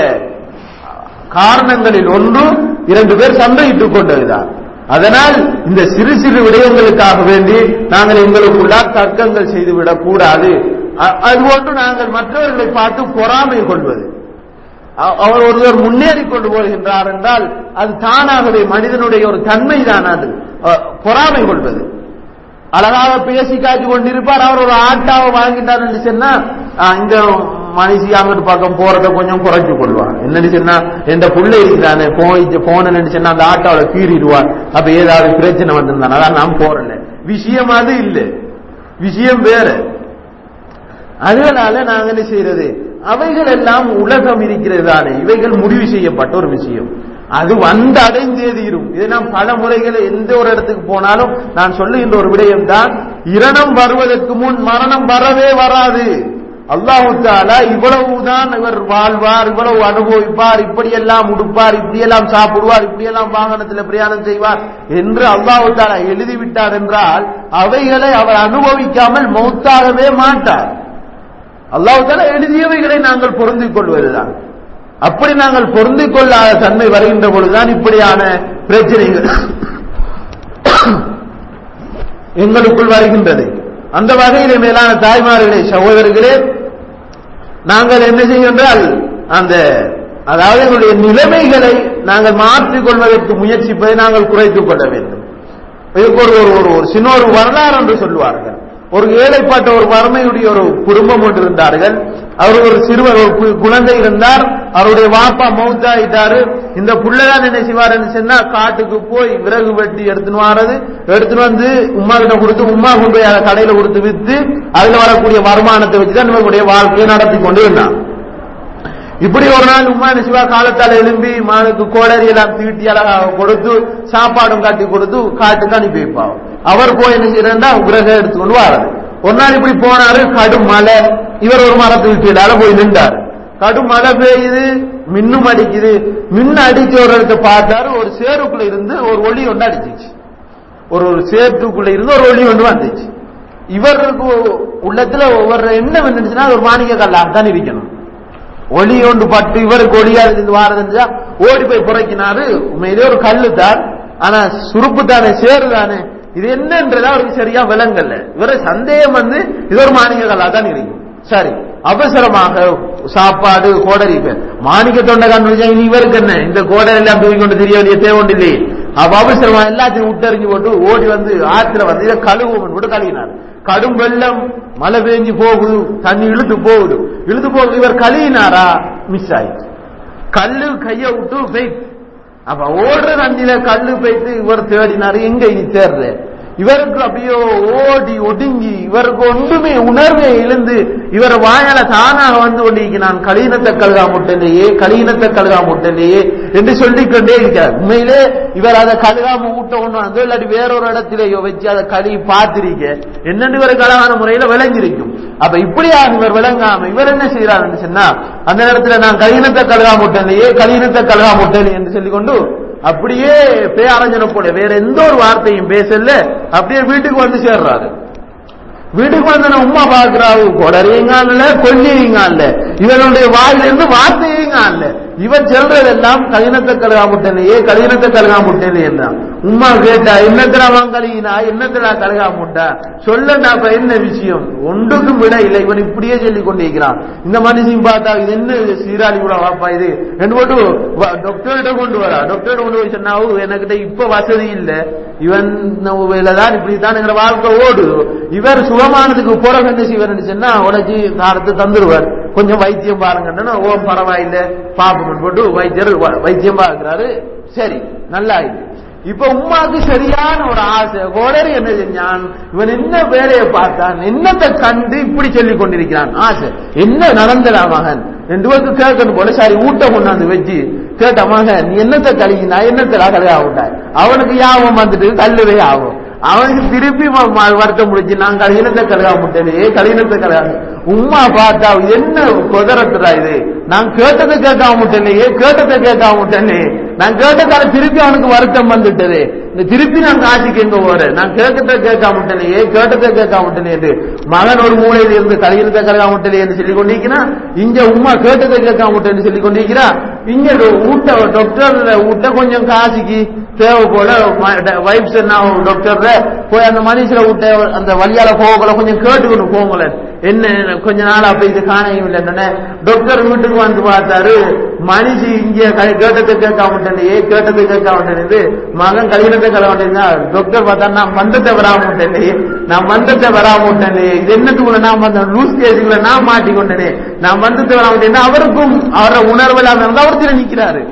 காரணங்களில் ஒன்று இரண்டு பேர் சண்டையிட்டுக் கொண்டதுதான் அதனால் இந்த சிறு சிறு விடயங்களுக்காக வேண்டி நாங்கள் எங்களுக்குள்ளால் தர்க்கங்கள் செய்துவிடக் கூடாது அ- அதுபோன்று நாங்கள் மற்றவர்களை பார்த்து பொறாமை கொள்வது அ- அவர் ஒருவர் முன்னேறி கொண்டு போகின்றார் என்றால் அது தானாகவே மனிதனுடைய ஒரு தன்மை தான் அது அ, பொறாமை கொள்வது அழகாக பேசி காய்ச்சி கொண்டிருப்பார் அவர் ஒரு ஆட்டாவை வாங்கிட்டார் என்று சொன்னா ஆ, இங்க மனுஷி அங்கிட்டு பக்கம் போறத கொஞ்சம் குறைச்சு கொள்வார் என்னன்னு சொன்னா எந்த புள்ள இருக்கிறானே போய் போனேன்னு சொன்னா அந்த ஆட்டாவில கீறிடுவார் அப்ப ஏதாவது பிரச்சனை வந்திருந்தானே அதான் நான் போறல விஷயம் அது இல்லை விஷயம் வேற அதனால நாங்க என்ன செய்யறது அவைகள் எல்லாம் உலகம் இருக்கிறது தானே இவைகள் முடிவு செய்யப்பட்ட ஒரு விஷயம் அது வந்து அடைந்தே தீரும் இதை நாம் பல முறைகளை எந்த ஒரு இடத்துக்கு போனாலும் நான் சொல்லுகின்ற ஒரு விடயம் தான் இரணம் வருவதற்கு முன் மரணம் வரவே வராது அல்லாஹு தாலா இவ்வளவுதான் இவர் வாழ்வார் இவ்வளவு அனுபவிப்பார் இப்படியெல்லாம் உடுப்பார் இப்படியெல்லாம் சாப்பிடுவார் இப்படியெல்லாம் வாகனத்தில் பிரயாணம் செய்வார் என்று அல்லாஹு தாலா எழுதிவிட்டார் என்றால் அவைகளை அவர் அனுபவிக்காமல் மௌத்தாகவே மாட்டார் அல்லாஹ் தாலா எழுதியவைகளை நாங்கள் பொருந்திக் கொள்வதுதான் அப்படி நாங்கள் பொருந்திக் கொள்ளாத தன்மை வருகின்ற பொழுதுதான் இப்படியான பிரச்சனைகள் எங்களுக்குள் வருகின்றது அந்த வகையிலே மேலான தாய்மார்களே சகோதரர்களே நாங்கள் என்ன செய்கின்றால் அந்த அதாவது எங்களுடைய நிலைமைகளை நாங்கள் மாற்றிக் கொள்வதற்கு முயற்சிப்பதை நாங்கள் குறைத்துக் கொள்ள வேண்டும் இதுக்கு ஒரு ஒரு ஒரு சின்ன ஒரு வரலாறு என்று சொல்லுவார்கள் ஒரு ஏழைப்பட்ட ஒரு வறுமையுடைய ஒரு குடும்பம் ஒன்று இருந்தார்கள் அவர் ஒரு சிறுவர் ஒரு கு- குழந்தை இருந்தார் அவருடைய வாப்பா மௌத்தாயிட்டாரு இந்த புள்ளைதான் என்ன செய்வாருன்னு சொன்னா காட்டுக்கு போய் விறகு வெட்டி எடுத்துன்னு வாரது எடுத்துன்னு வந்து உமா கிட்ட கொடுத்து உமா கொண்டு போய் அதை கடையில கொடுத்து வித்து அதுல வரக்கூடிய வருமானத்தை வச்சுதான் நம்மளுடைய வாழ்க்கையை நடத்தி கொண்டு இருந்தான் இப்படி ஒரு நாள் உமா சிவா காலத்தால எழும்பி மானுக்கு கோடரி எல்லாம் தீட்டி அழகாக கொடுத்து சாப்பாடும் காட்டி கொடுத்து காட்டுக்கு அனுப்பி வைப்பாங்க அவர் போய் என்ன செய்யறா உரக எடுத்துக்கொண்டு வராது ஒரு நாள் இப்படி போனாரு கடும் மழை இவர் ஒரு மரத்துக்கு கீழால போய் நின்றாரு கடும் மழை பெய்யுது மின்னும் அடிக்குது மின்ன அடிச்ச ஒரு இடத்த பார்த்தாரு ஒரு சேருக்குள்ள இருந்து ஒரு ஒளி ஒன்று அடிச்சிச்சு ஒரு ஒரு சேத்துக்குள்ள இருந்து ஒரு ஒளி ஒன்று வந்துச்சு இவருக்கு உள்ளத்துல ஒவ்வொரு என்ன வந்துச்சுன்னா ஒரு மாணிக்க கல்லாக தான் இருக்கணும் ஒளி ஒன்று பட்டு இவருக்கு ஒளியா இருந்து வாரதுன்றா ஓடி போய் புறக்கினாரு உண்மையிலே ஒரு கல்லு தான் ஆனா சுருப்பு தானே சேரு தானே இது என்னன்றதா அவருக்கு சரியா விளங்கல இவர சந்தேகம் வந்து இது ஒரு மாணிக்க கல்லா தான் இருக்கும் சரி அவசரமாக சாப்பாடு கோடரி இப்ப மாணிக்க தொண்டை கண்டுபிடிச்சா இனி இவருக்கு என்ன இந்த கோடரி எல்லாம் தூக்கி கொண்டு தெரிய வேண்டிய தேவை ஒன்று இல்லையே அப்ப அவசரமா எல்லாத்தையும் விட்டறிஞ்சு போட்டு ஓடி வந்து ஆத்துல வந்து இதை கழுவுவன் போட்டு கழுவினார் கடும் வெள்ளம் மழை பெஞ்சு போகுது தண்ணி இழுத்து போகுது இழுத்து போகுது இவர் கழுவினாரா மிஸ் ஆயிடுச்சு கல்லு கைய விட்டு போயிட்டு அப்ப ஓடுற தண்ணியில கல்லு போயிட்டு இவர் தேடினாரு எங்க இனி தேர்ற இவருக்கு அப்படியோ ஓடி ஒடுங்கி இவருக்கு ஒன்றுமே உணர்வே இழந்து இவர் வாயால தானாக வந்து கொண்டிருக்கிறான் கலீனத்தை கழுகா முட்டலையே கலீனத்தை கழுகா முட்டலையே என்று சொல்லிக் கொண்டே இருக்கிறார் உண்மையிலே இவர் அதை கழுகாம ஊட்ட ஒண்ணு வந்து இல்லாட்டி வேறொரு இடத்திலேயோ வச்சு அதை கழுவி பார்த்திருக்க என்னென்னு இவருக்கு அழகான முறையில விளங்கியிருக்கும் அப்ப இப்படியாக இவர் விளங்காம இவர் என்ன செய்யறாருன்னு சொன்னா அந்த நேரத்துல நான் கலீனத்தை கழுகா முட்டலையே கலீனத்தை கழுகா முட்டலையே என்று சொல்லிக்கொண்டு அப்படியே பேரஞ்சன போல வேற எந்த ஒரு வார்த்தையும் பேசல அப்படியே வீட்டுக்கு வந்து சேர்றாரு வீட்டுக்கு வந்து உமா பாக்குறாவு கொடரையுங்க இல்ல கொல்லியுங்க இல்ல இவனுடைய வாயிலிருந்து வார்த்தையுங்க இல்ல இவன் சொல்றதெல்லாம் கலினத்தை கழுகா முட்டலையே கலினத்தை கழுகா முட்டலையே என்றான் உமா கேட்டா என்னத்துல அவன் கழுகினா என்னத்துல கழுகா முட்டா சொல்லண்டா அப்ப என்ன விஷயம் ஒன்றுக்கும் விட இல்லை இவன் இப்படியே சொல்லி கொண்டிருக்கிறான் இந்த மனுஷன் பார்த்தா இது என்ன சீராளி கூட வாப்பா இது ரெண்டு போட்டு டாக்டர்கிட்ட கொண்டு வரா டாக்டர் கொண்டு போய் சொன்னா எனக்கிட்ட இப்ப வசதி இல்ல இவன் தான் இப்படித்தான் எங்க வாழ்க்கை ஓடுது இவர் சுகமானதுக்கு பிறகு என்ன செய்வார் சொன்னா உடச்சி தாரத்து தந்துருவார் கொஞ்சம் வைத்தியம் பாருங்கன்னா ஓம் பரவாயில்ல பாப்போம் போட்டு வைத்தியர் வைத்தியம் பார்க்கிறாரு சரி நல்லா இது இப்ப உமாக்கு சரியான ஒரு ஆசை கோடரி என்ன செஞ்சான் இவன் என்ன வேலையை பார்த்தான் என்னத்தை கண்டு இப்படி சொல்லிக் கொண்டிருக்கிறான் ஆசை என்ன நடந்தடா மகன் ரெண்டு பேருக்கு கேட்கணும் போல சரி ஊட்ட கொண்டாந்து வச்சு கேட்ட மகன் நீ என்னத்தை கழுகினா என்னத்தை கழுகா விட்டாய் அவனுக்கு யாபம் வந்துட்டு கல்லுவே ஆகும் அவனுக்கு திருப்பி வருத்தம் முடிச்சு நான் கலினத்தை கழுகா முட்டலையே கலினத்தை கழுகா உமா பார்த்தா என்ன குதிரத்துறா இது நான் கேட்டதை கேட்காம முட்டலையே கேட்டதை கேட்காம முட்டலையே நான் கேட்டதால திருப்பி அவனுக்கு வருத்தம் வந்துட்டது இந்த திருப்பி நான் காட்சிக்கு எங்க போறேன் நான் கேட்கறத கேட்காம முட்டலையே கேட்டதை கேட்காம முட்டலையே மகன் ஒரு மூலையில இருந்து கலினத்தை கழுகா முட்டலையே என்று சொல்லி கொண்டிருக்கிறான் இங்க உமா கேட்டதை கேட்காம முட்டேன்னு சொல்லி கொண்டிருக்கிறா இங்க ஊட்ட டாக்டர் ஊட்ட கொஞ்சம் காசிக்கு தேவை போல வைப்ஸ் என்ன டாக்டர் போய் அந்த மனுஷரை விட்ட அந்த வழியால போகல கொஞ்சம் கேட்டுக்கணும் போங்களேன் என்ன கொஞ்ச நாள் அப்ப இது காணையும் இல்லைன்னு டாக்டர் வீட்டுக்கு வந்து பார்த்தாரு மனுஷி இங்க கேட்டதை கேட்க மாட்டேனே கேட்டதை கேட்க மாட்டேன் மகன் கல்யாணத்தை கல மாட்டேன்னா டாக்டர் பார்த்தா நான் மந்தத்தை வராம மாட்டேனே நான் மந்தத்தை வராம மாட்டேனே இது என்னத்துக்குள்ள நான் வந்த லூஸ் கேஸுக்குள்ள நான் மாட்டிக்கொண்டேனே நான் மந்தத்தை வராம மாட்டேன் அவருக்கும் அவரோட உணர்வு இல்லாம இருந்தா அவர் திரு நிக்கிறாரு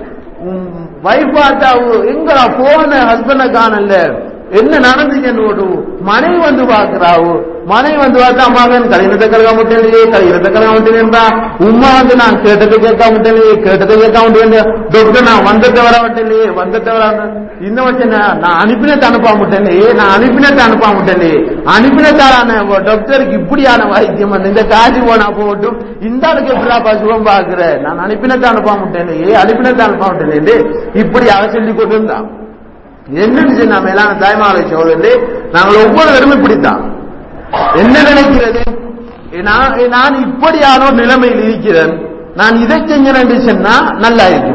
வைஃப் பார்த்தா எங்கடா போன ஹஸ்பண்ட காணல என்ன நடந்துச்சுன்னு ஓடு மனைவி வந்து பாக்குறாவு மனைவி வந்து பார்த்தா மகன் கல்யாணத்தை கலக்க முட்டேலையே கல்யாணத்தை கலக்க முட்டேன்றா உமா வந்து நான் கேட்டதை கேட்க முட்டேலையே கேட்டதை கேட்க முட்டேன் டாக்டர் நான் வந்தத்தை வர மாட்டேலையே வந்தத்தை வர இன்னும் வச்சு நான் அனுப்பினத்தை அனுப்ப முட்டேலையே நான் அனுப்பினத்தை அனுப்ப முட்டேலையே அனுப்பினத்தாலான டாக்டருக்கு இப்படியான வைத்தியம் வந்து இந்த காசி போனா போட்டும் இந்த ஆளுக்கு எப்படிப்பா சுகம் பாக்குற நான் அனுப்பினத்தை அனுப்ப முட்டேலையே அனுப்பினத்தை அனுப்ப முட்டேலே இப்படி அவ சொல்லி கொண்டு இருந்தான் என்னன்னு சொன்னா மேலான தாய்மாலை சோதரே நாங்கள் ஒவ்வொருவரும் இப்படித்தான் என்ன நினைக்கிறது நான் நான் இப்படியான ஒரு நிலைமையில் இருக்கிறேன் நான் இதை செஞ்சேன் என்று சொன்னா நல்லா இருக்கும்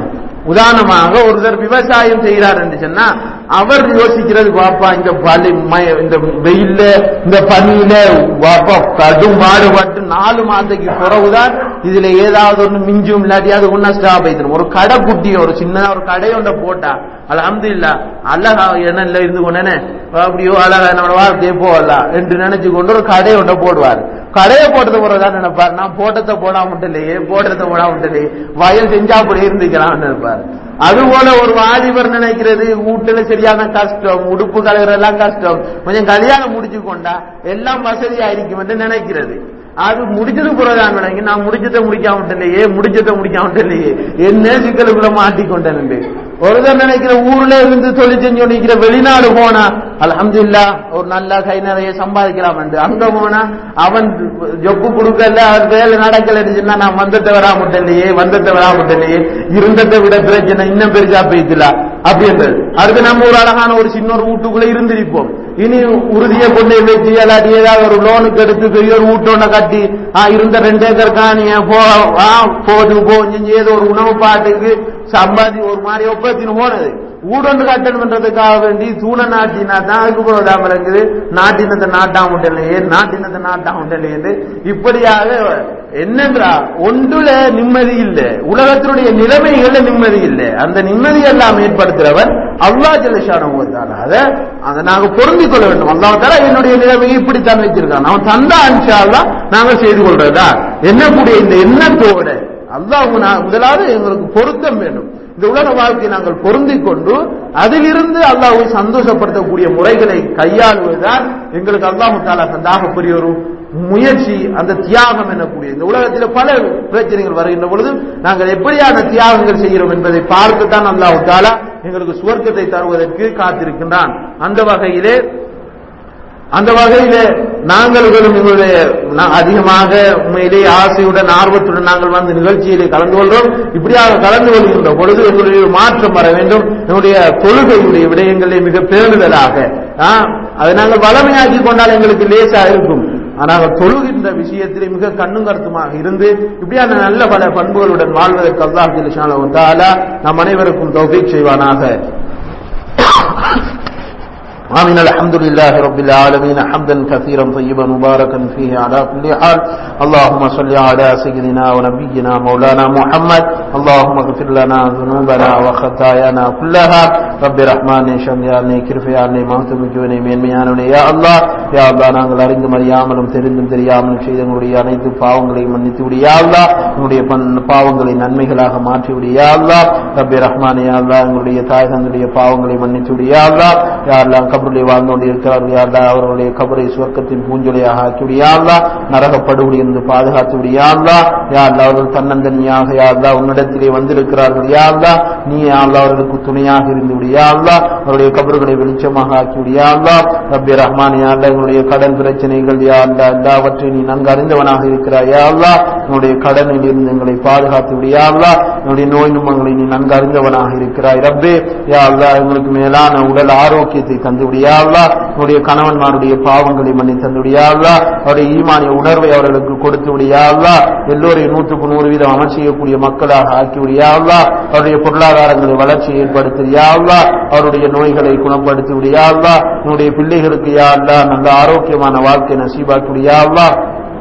உதாரணமாக ஒருத்தர் விவசாயம் செய்கிறார் என்று சொன்னா அவர் யோசிக்கிறது பாப்பா இந்த பலி மய- இந்த வெயில்ல இந்த பனியில பாப்பா கடும் பாடுபட்டு நாலு மாதத்துக்கு பிறகுதான் இதுல ஏதாவது ஒண்ணு மிஞ்சும் இல்லாட்டி அது ஒன்னா ஸ்டாப் ஆயிடும் ஒரு கடை குட்டி ஒரு சின்ன ஒரு கடை ஒன்றை போட்டா அல்ஹம்துலில்லா அழகா எண்ணெய்ல இருந்து கொண்டேனே அப்படியோ அழகா என்னோட வாழ்க்கையை போகலாம் என்று நினைச்சு கொண்டு ஒரு கடை ஒன்றை போடுவார் கடையை போட்டது பிறகுதான் நினைப்பார் நான் போட்டத்தை போடாம விட்டலையே போட்டத்தை போடாம விட்டலையே வயல் செஞ்சா அப்படி இருந்துக்கலாம்னு நினைப்பார் அதுபோல ஒரு வாலிபர் நினைக்கிறது வீட்டுல சரியான கஷ்டம் உடுப்பு கலகிறதெல்லாம் கஷ்டம் கொஞ்சம் கல்யாணம் முடிச்சு கொண்டா எல்லாம் வசதியா இருக்கும் என்று நினைக்கிறது அது முடிச்சது பிறகுதான் விளங்கி நான் முடிச்சதை முடிக்காம விட்டலையே முடிச்சதை முடிக்காம விட்டலையே என்ன சிக்கலுக்குள்ள மாட்டிக்கொண்டேன் ஒருத்தர் நினைக்கிற ஊர்ல இருந்து தொழில் செஞ்சு நிக்கிற வெளிநாடு போனா அல்ஹம்துலில்லாஹ் ஒரு நல்ல கை நிறைய சம்பாதிக்கலாம் என்று அங்க போனா அவன் ஜொப்பு கொடுக்கல அவன் வேலை நடக்கலன்னு சொன்னா நான் வந்தத்தை வராமட்டலையே வந்தத்தை வராமட்டலையே இருந்ததை விட பிரச்சனை இன்னும் பெருசா போயிக்கல அப்படின்றது அடுத்து நம்ம ஒரு அழகான ஒரு சின்ன ஒரு வீட்டுக்குள்ள இருந்திருப்போம் இனி உறுதியை கொண்டு வச்சு இல்லாட்டி ஏதாவது ஒரு லோனுக்கு எடுத்து பெரிய ஒரு வீட்டோட கட்டி ஆ, இருந்த ரெண்டு ஏக்கர் காணிய போ ஆ, போது போ செஞ்சு ஏதோ ஒரு உணவு பாட்டுக்கு சம்பாதி ஒரு மாதிரி ஒப்பத்தின்னு போனது ஊடொன்று கட்டணுன்றதுக்காக வேண்டி தூண நாட்டினா தான் அதுக்கு போதாம இருக்குது நாட்டினத்தை நாட்டாம விட்டலையே நாட்டினத்தை நாட்டாம விட்டலையே இப்படியாக என்னன்றா ஒன்றுல நிம்மதி இல்லை உலகத்தினுடைய நிலைமைகள்ல நிம்மதி இல்லை அந்த நிம்மதி எல்லாம் ஏற்படுத்துறவன் அல்லா ஜலசான அதை அதை நாங்க பொருந்திக் கொள்ள வேண்டும் அல்லாஹ் தஆலா என்னுடைய நிலைமையை இப்படித்தான் வச்சிருக்கான் அவன் தந்தா அன்ஷா அல்லாஹ் நாங்கள் செய்து கொள்றதா என்னக்கூடிய இந்த எண்ணத்தோட அல்லாஹ் முனா- முதலாவது எங்களுக்கு பொருத்தம் வேண்டும் இந்த உலக வாழ்க்கையை நாங்கள் பொருந்திக் கொண்டு அதிலிருந்து அல்லாஹ்வை சந்தோஷப்படுத்தக்கூடிய முறைகளை கையாளுவதுதான் எங்களுக்கு அல்லாஹு தாலா தந்தாக பெரிய ஒரு முயற்சி அந்த தியாகம் என்னக்கூடிய இந்த உலகத்தில் பல பிரச்சனைகள் வருகின்ற பொழுது நாங்கள் எப்படியான தியாகங்கள் செய்கிறோம் என்பதை பார்த்துத்தான் அல்லாஹு தாலா எங்களுக்கு சுவர்க்கத்தை தருவதற்கு காத்திருக்கின்றான் அந்த வகையிலே அந்த வகையில நாங்களும் எங்களுடைய நா- அதிகமாக உண்மையிலேயே ஆசையுடன் ஆர்வத்துடன் நாங்கள் வந்து நிகழ்ச்சியிலே கலந்து கொள்றோம் இப்படியாக கலந்து கொள்கின்ற பொழுது எங்களுடைய ஒரு மாற்றம் வர வேண்டும் எங்களுடைய தொழுகையுடைய விடயங்களே மிக பேணுதலாக ஆ, அதை நாங்கள் வளமையாக்கி கொண்டால் எங்களுக்கு லேசா இருக்கும் ஆனால் தொழுகின்ற விஷயத்திலே மிக கண்ணும் கருத்துமாக இருந்து இப்படியான நல்ல பல பண்புகளுடன் வாழ்வதற்கு அல்லாஹ் ஜல்லிஷான தாலா நம் அனைவருக்கும் தௌஃபீக் செய்வானாக آمين الحمد لله رب العالمين حمدا كثيرا طيبا مباركا فيه على كل حال اللهم صل على سيدنا ونبينا مولانا محمد اللهم اغفر لنا ذنوبنا وخطايانا كلها رب رحمن شميالني கிருபையாளனை மகத்துவமிக்கவனை மேன்மையானவனே யா அல்லாஹ் யா அல்லாஹ் நாங்கள் அறிந்தும் அறியாமலும் தெரிந்தும் தெரியாமலும் செய்த எங்களுடைய அனைத்து பாவங்களையும் மன்னித்து விடு யா அல்லாஹ் எங்களுடைய பன்- பாவங்களை நன்மைகளாக மாற்றி விடு யா அல்லாஹ் ரப்பி ரஹ்மான் யா அல்லாஹ் எங்களுடைய தாய் தந்தையுடைய பாவங்களை மன்னித்து விடு யா அல்லாஹ் யா அல்லாஹ் கபருடைய வாழ்ந்து கொண்டு இருக்கிறார்கள் யா அல்லாஹ் அவர்களுடைய கபரை சுவர்க்கத்தின் பூஞ்சொலியாக ஆக்கி விடு யா அல்லாஹ் நரகப்படுகொடி இருந்து பாதுகாத்து விடு யா அல்லாஹ் யா அல்லாஹ் அவர்கள் தன்னந்தனியாக யா அல்லாஹ் உன்னிடத்திலே வந்திருக்கிறார்கள் யா அல்லாஹ் நீ யா அல்லாஹ் அவர்களுக்கு துணையாக இருந்து விடு யா அல்லாஹ் அவருடைய கபறுகளை வெளிச்சமாக ஆக்கி விடு யா அல்லாஹ் ரப்பி ரஹ்மான் யா அல்லாஹ் எங்களுடைய கடன் பிரச்சனைகள் யா அல்லாஹ் எல்லாவற்றையும் நீ நன்கு அறிந்தவனாக இருக்கிறாய் யா அல்லாஹ் எங்களுடைய கடனில் இருந்து எங்களை பாதுகாத்து விடு யா அல்லாஹ் எங்களுடைய நோய் நுமங்களை நீ நன்கு அறிந்தவனாக இருக்கிறாய் ரப்பே யா அல்லாஹ் எங்களுக்கு மேலான உடல் ஆரோக்கியத்தை தந்து விடு யா அல்லாஹ் எங்களுடைய கணவன்மாருடைய பாவங்களை மன்னி தந்து விடு யா அல்லாஹ் அவருடைய ஈமானிய உணர்வை அவர்களுக்கு கொடுத்து விடு யா அல்லாஹ் எல்லோரையும் நூற்றுக்கு நூறு வீதம் அமல் செய்யக்கூடிய மக்களாக ஆக்கி விடு யா அல்லாஹ் அவருடைய பொருளாதாரங்களை வளர்ச்சியை ஏற்படுத்தி யா அல்லாஹ் அவருடைய நோய்களை குணப்படுத்தி விடு யா அல்லாஹ் என்னுடைய பிள்ளைகளுக்கு யா அல்லாஹ் நல்ல ஆரோக்கியமான வாழ்க்கை நசீபாக்கி விடு யா அல்லாஹ்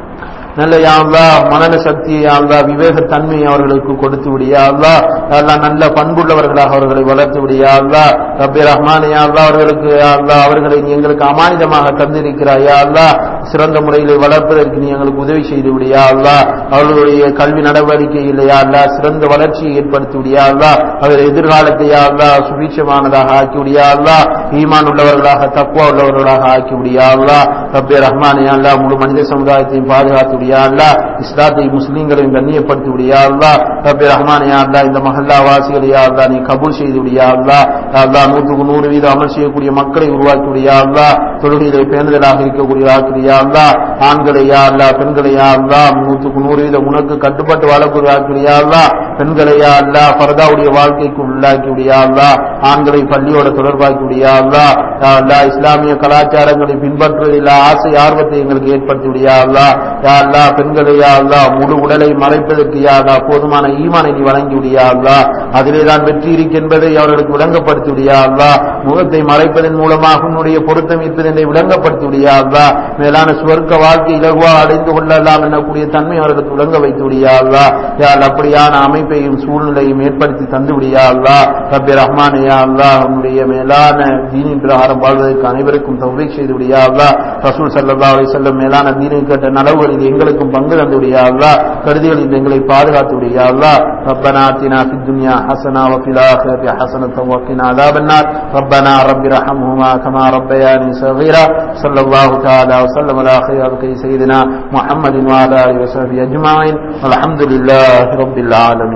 நல்ல யா அல்லாஹ் மனன சக்தியை யா அல்லாஹ் விவேகத்தன்மையை அவர்களுக்கு கொடுத்து விடியா அல்லாஹ் யா அல்லாஹ் நல்ல பண்புள்ளவர்களாக அவர்களை வளர்த்து விடியா அல்லாஹ் ரப்பி ரஹ்மான் யா அல்லாஹ் அவர்களுக்கு யா அல்லாஹ் அவர்களை நீ எங்களுக்கு அமானிதமாக தந்திருக்கிறாய் யா அல்லாஹ் சிறந்த முறையில் வளர்ப்பதற்கு நீ எங்களுக்கு உதவி செய்து விடியா அல்லாஹ் அவர்களுடைய கல்வி நடவடிக்கையில் யா அல்லாஹ் சிறந்த வளர்ச்சியை ஏற்படுத்தி விடியா அல்லாஹ் அவர் எதிர்காலத்தை யா அல்லாஹ் சுபீட்சமானதாக ஆக்கி விடியா அல்லாஹ் ஈமான் உள்ளவர்களாக தக்குவா உள்ளவர்களாக ஆக்கி விடியா அல்லாஹ் ரப்பி ரஹ்மான் யா அல்லாஹ் முழு மனித சமுதாயத்தையும் பாதுகாத்து விடியா அல்லாஹ் இஸ்லாத்தை முஸ்லீம்களையும் கண்ணியப்படுத்தி விடியா அல்லாஹ் ரப்பி ரஹ்மான் யா அல்லாஹ் இந்த மஹல்லா வாசிகள் யா அல்லாஹ் நீ கபூல் செய்து விடியா அல்லாஹ் யா அல்லாஹ் நூற்றுக்கு நூறு வீதம் அமல் செய்யக்கூடிய மக்களை உருவாக்கி விடியா அல்லாஹ் தொழுகையிலே பேணுதலாக இருக்கக்கூடிய ஆக்கிரியா அல்லாஹ் ஆண்களை யா அல்லாஹ் பெண்களை யா அல்லாஹ் நூற்றுக்கு நூறு வீதம் உனக்கு கட்டுப்பட்டு வாழக்கூடிய ஆக்கிரியா அல்லாஹ் பெண்களை யா அல்லா பரதாவுடைய வாழ்க்கைக்கு உள்ளாக்கி விடியா அல்லா ஆண்களை பள்ளியோட தொடர்பாக்கி விடியா அல்லா யா அல்லா இஸ்லாமிய கலாச்சாரங்களை பின்பற்றுவதில் ஆசை ஆர்வத்தை எங்களுக்கு ஏற்படுத்தி விடியா அல்லா யா அல்லா பெண்களை யா அல்லா முழு உடலை மறைப்பதற்கு யா அல்லா போதுமான ஈமானை நீ வழங்கி விடியா அல்லா அதிலே தான் வெற்றி இருக்கின்றதை அவர்களுக்கு விளங்கப்படுத்தி விடியா அல்லா முகத்தை மறைப்பதன் மூலமாக உன்னுடைய பொருத்தம் இருப்பதை விளங்கப்படுத்தி விடியா அல்லா மேலான சுவர்க்க வாழ்க்கை இலகுவா அடைந்து கொள்ளலாம் என்னக்கூடிய தன்மை அவர்களுக்கு விளங்க வைத்து விடியா அல்லா யால் அப்படியான அமைப்பையும் சூழ்நிலையும் ஏற்படுத்தி தந்து விடியா அல்லா ரப்பி ரஹ்மான் யா அல்லா உன்னுடைய மேலான தீனின் பிரகாரம் வாழ்வதற்கு அனைவருக்கும் தௌஃபீக் செய்து விடியா அல்லா ரசூல் ஸல்லல்லாஹு அலைஹி வஸல்லம் மேலான தீனை கேட்ட நலவுகளில் எங்களுக்கும் பங்கு தந்து விடியா அல்லா கருதிகளில் எங்களை பாதுகாத்து விடியா அல்லா ربنا آتنا في الدنيا حسنة وفي الآخرة حسنة وقنا عذاب النار ربنا رب ارحمهما كما ربياني صغيرا صلى الله تعالى وسلم على خير سيدنا محمد وعلى آله وصحبه أجمعين والحمد لله رب العالمين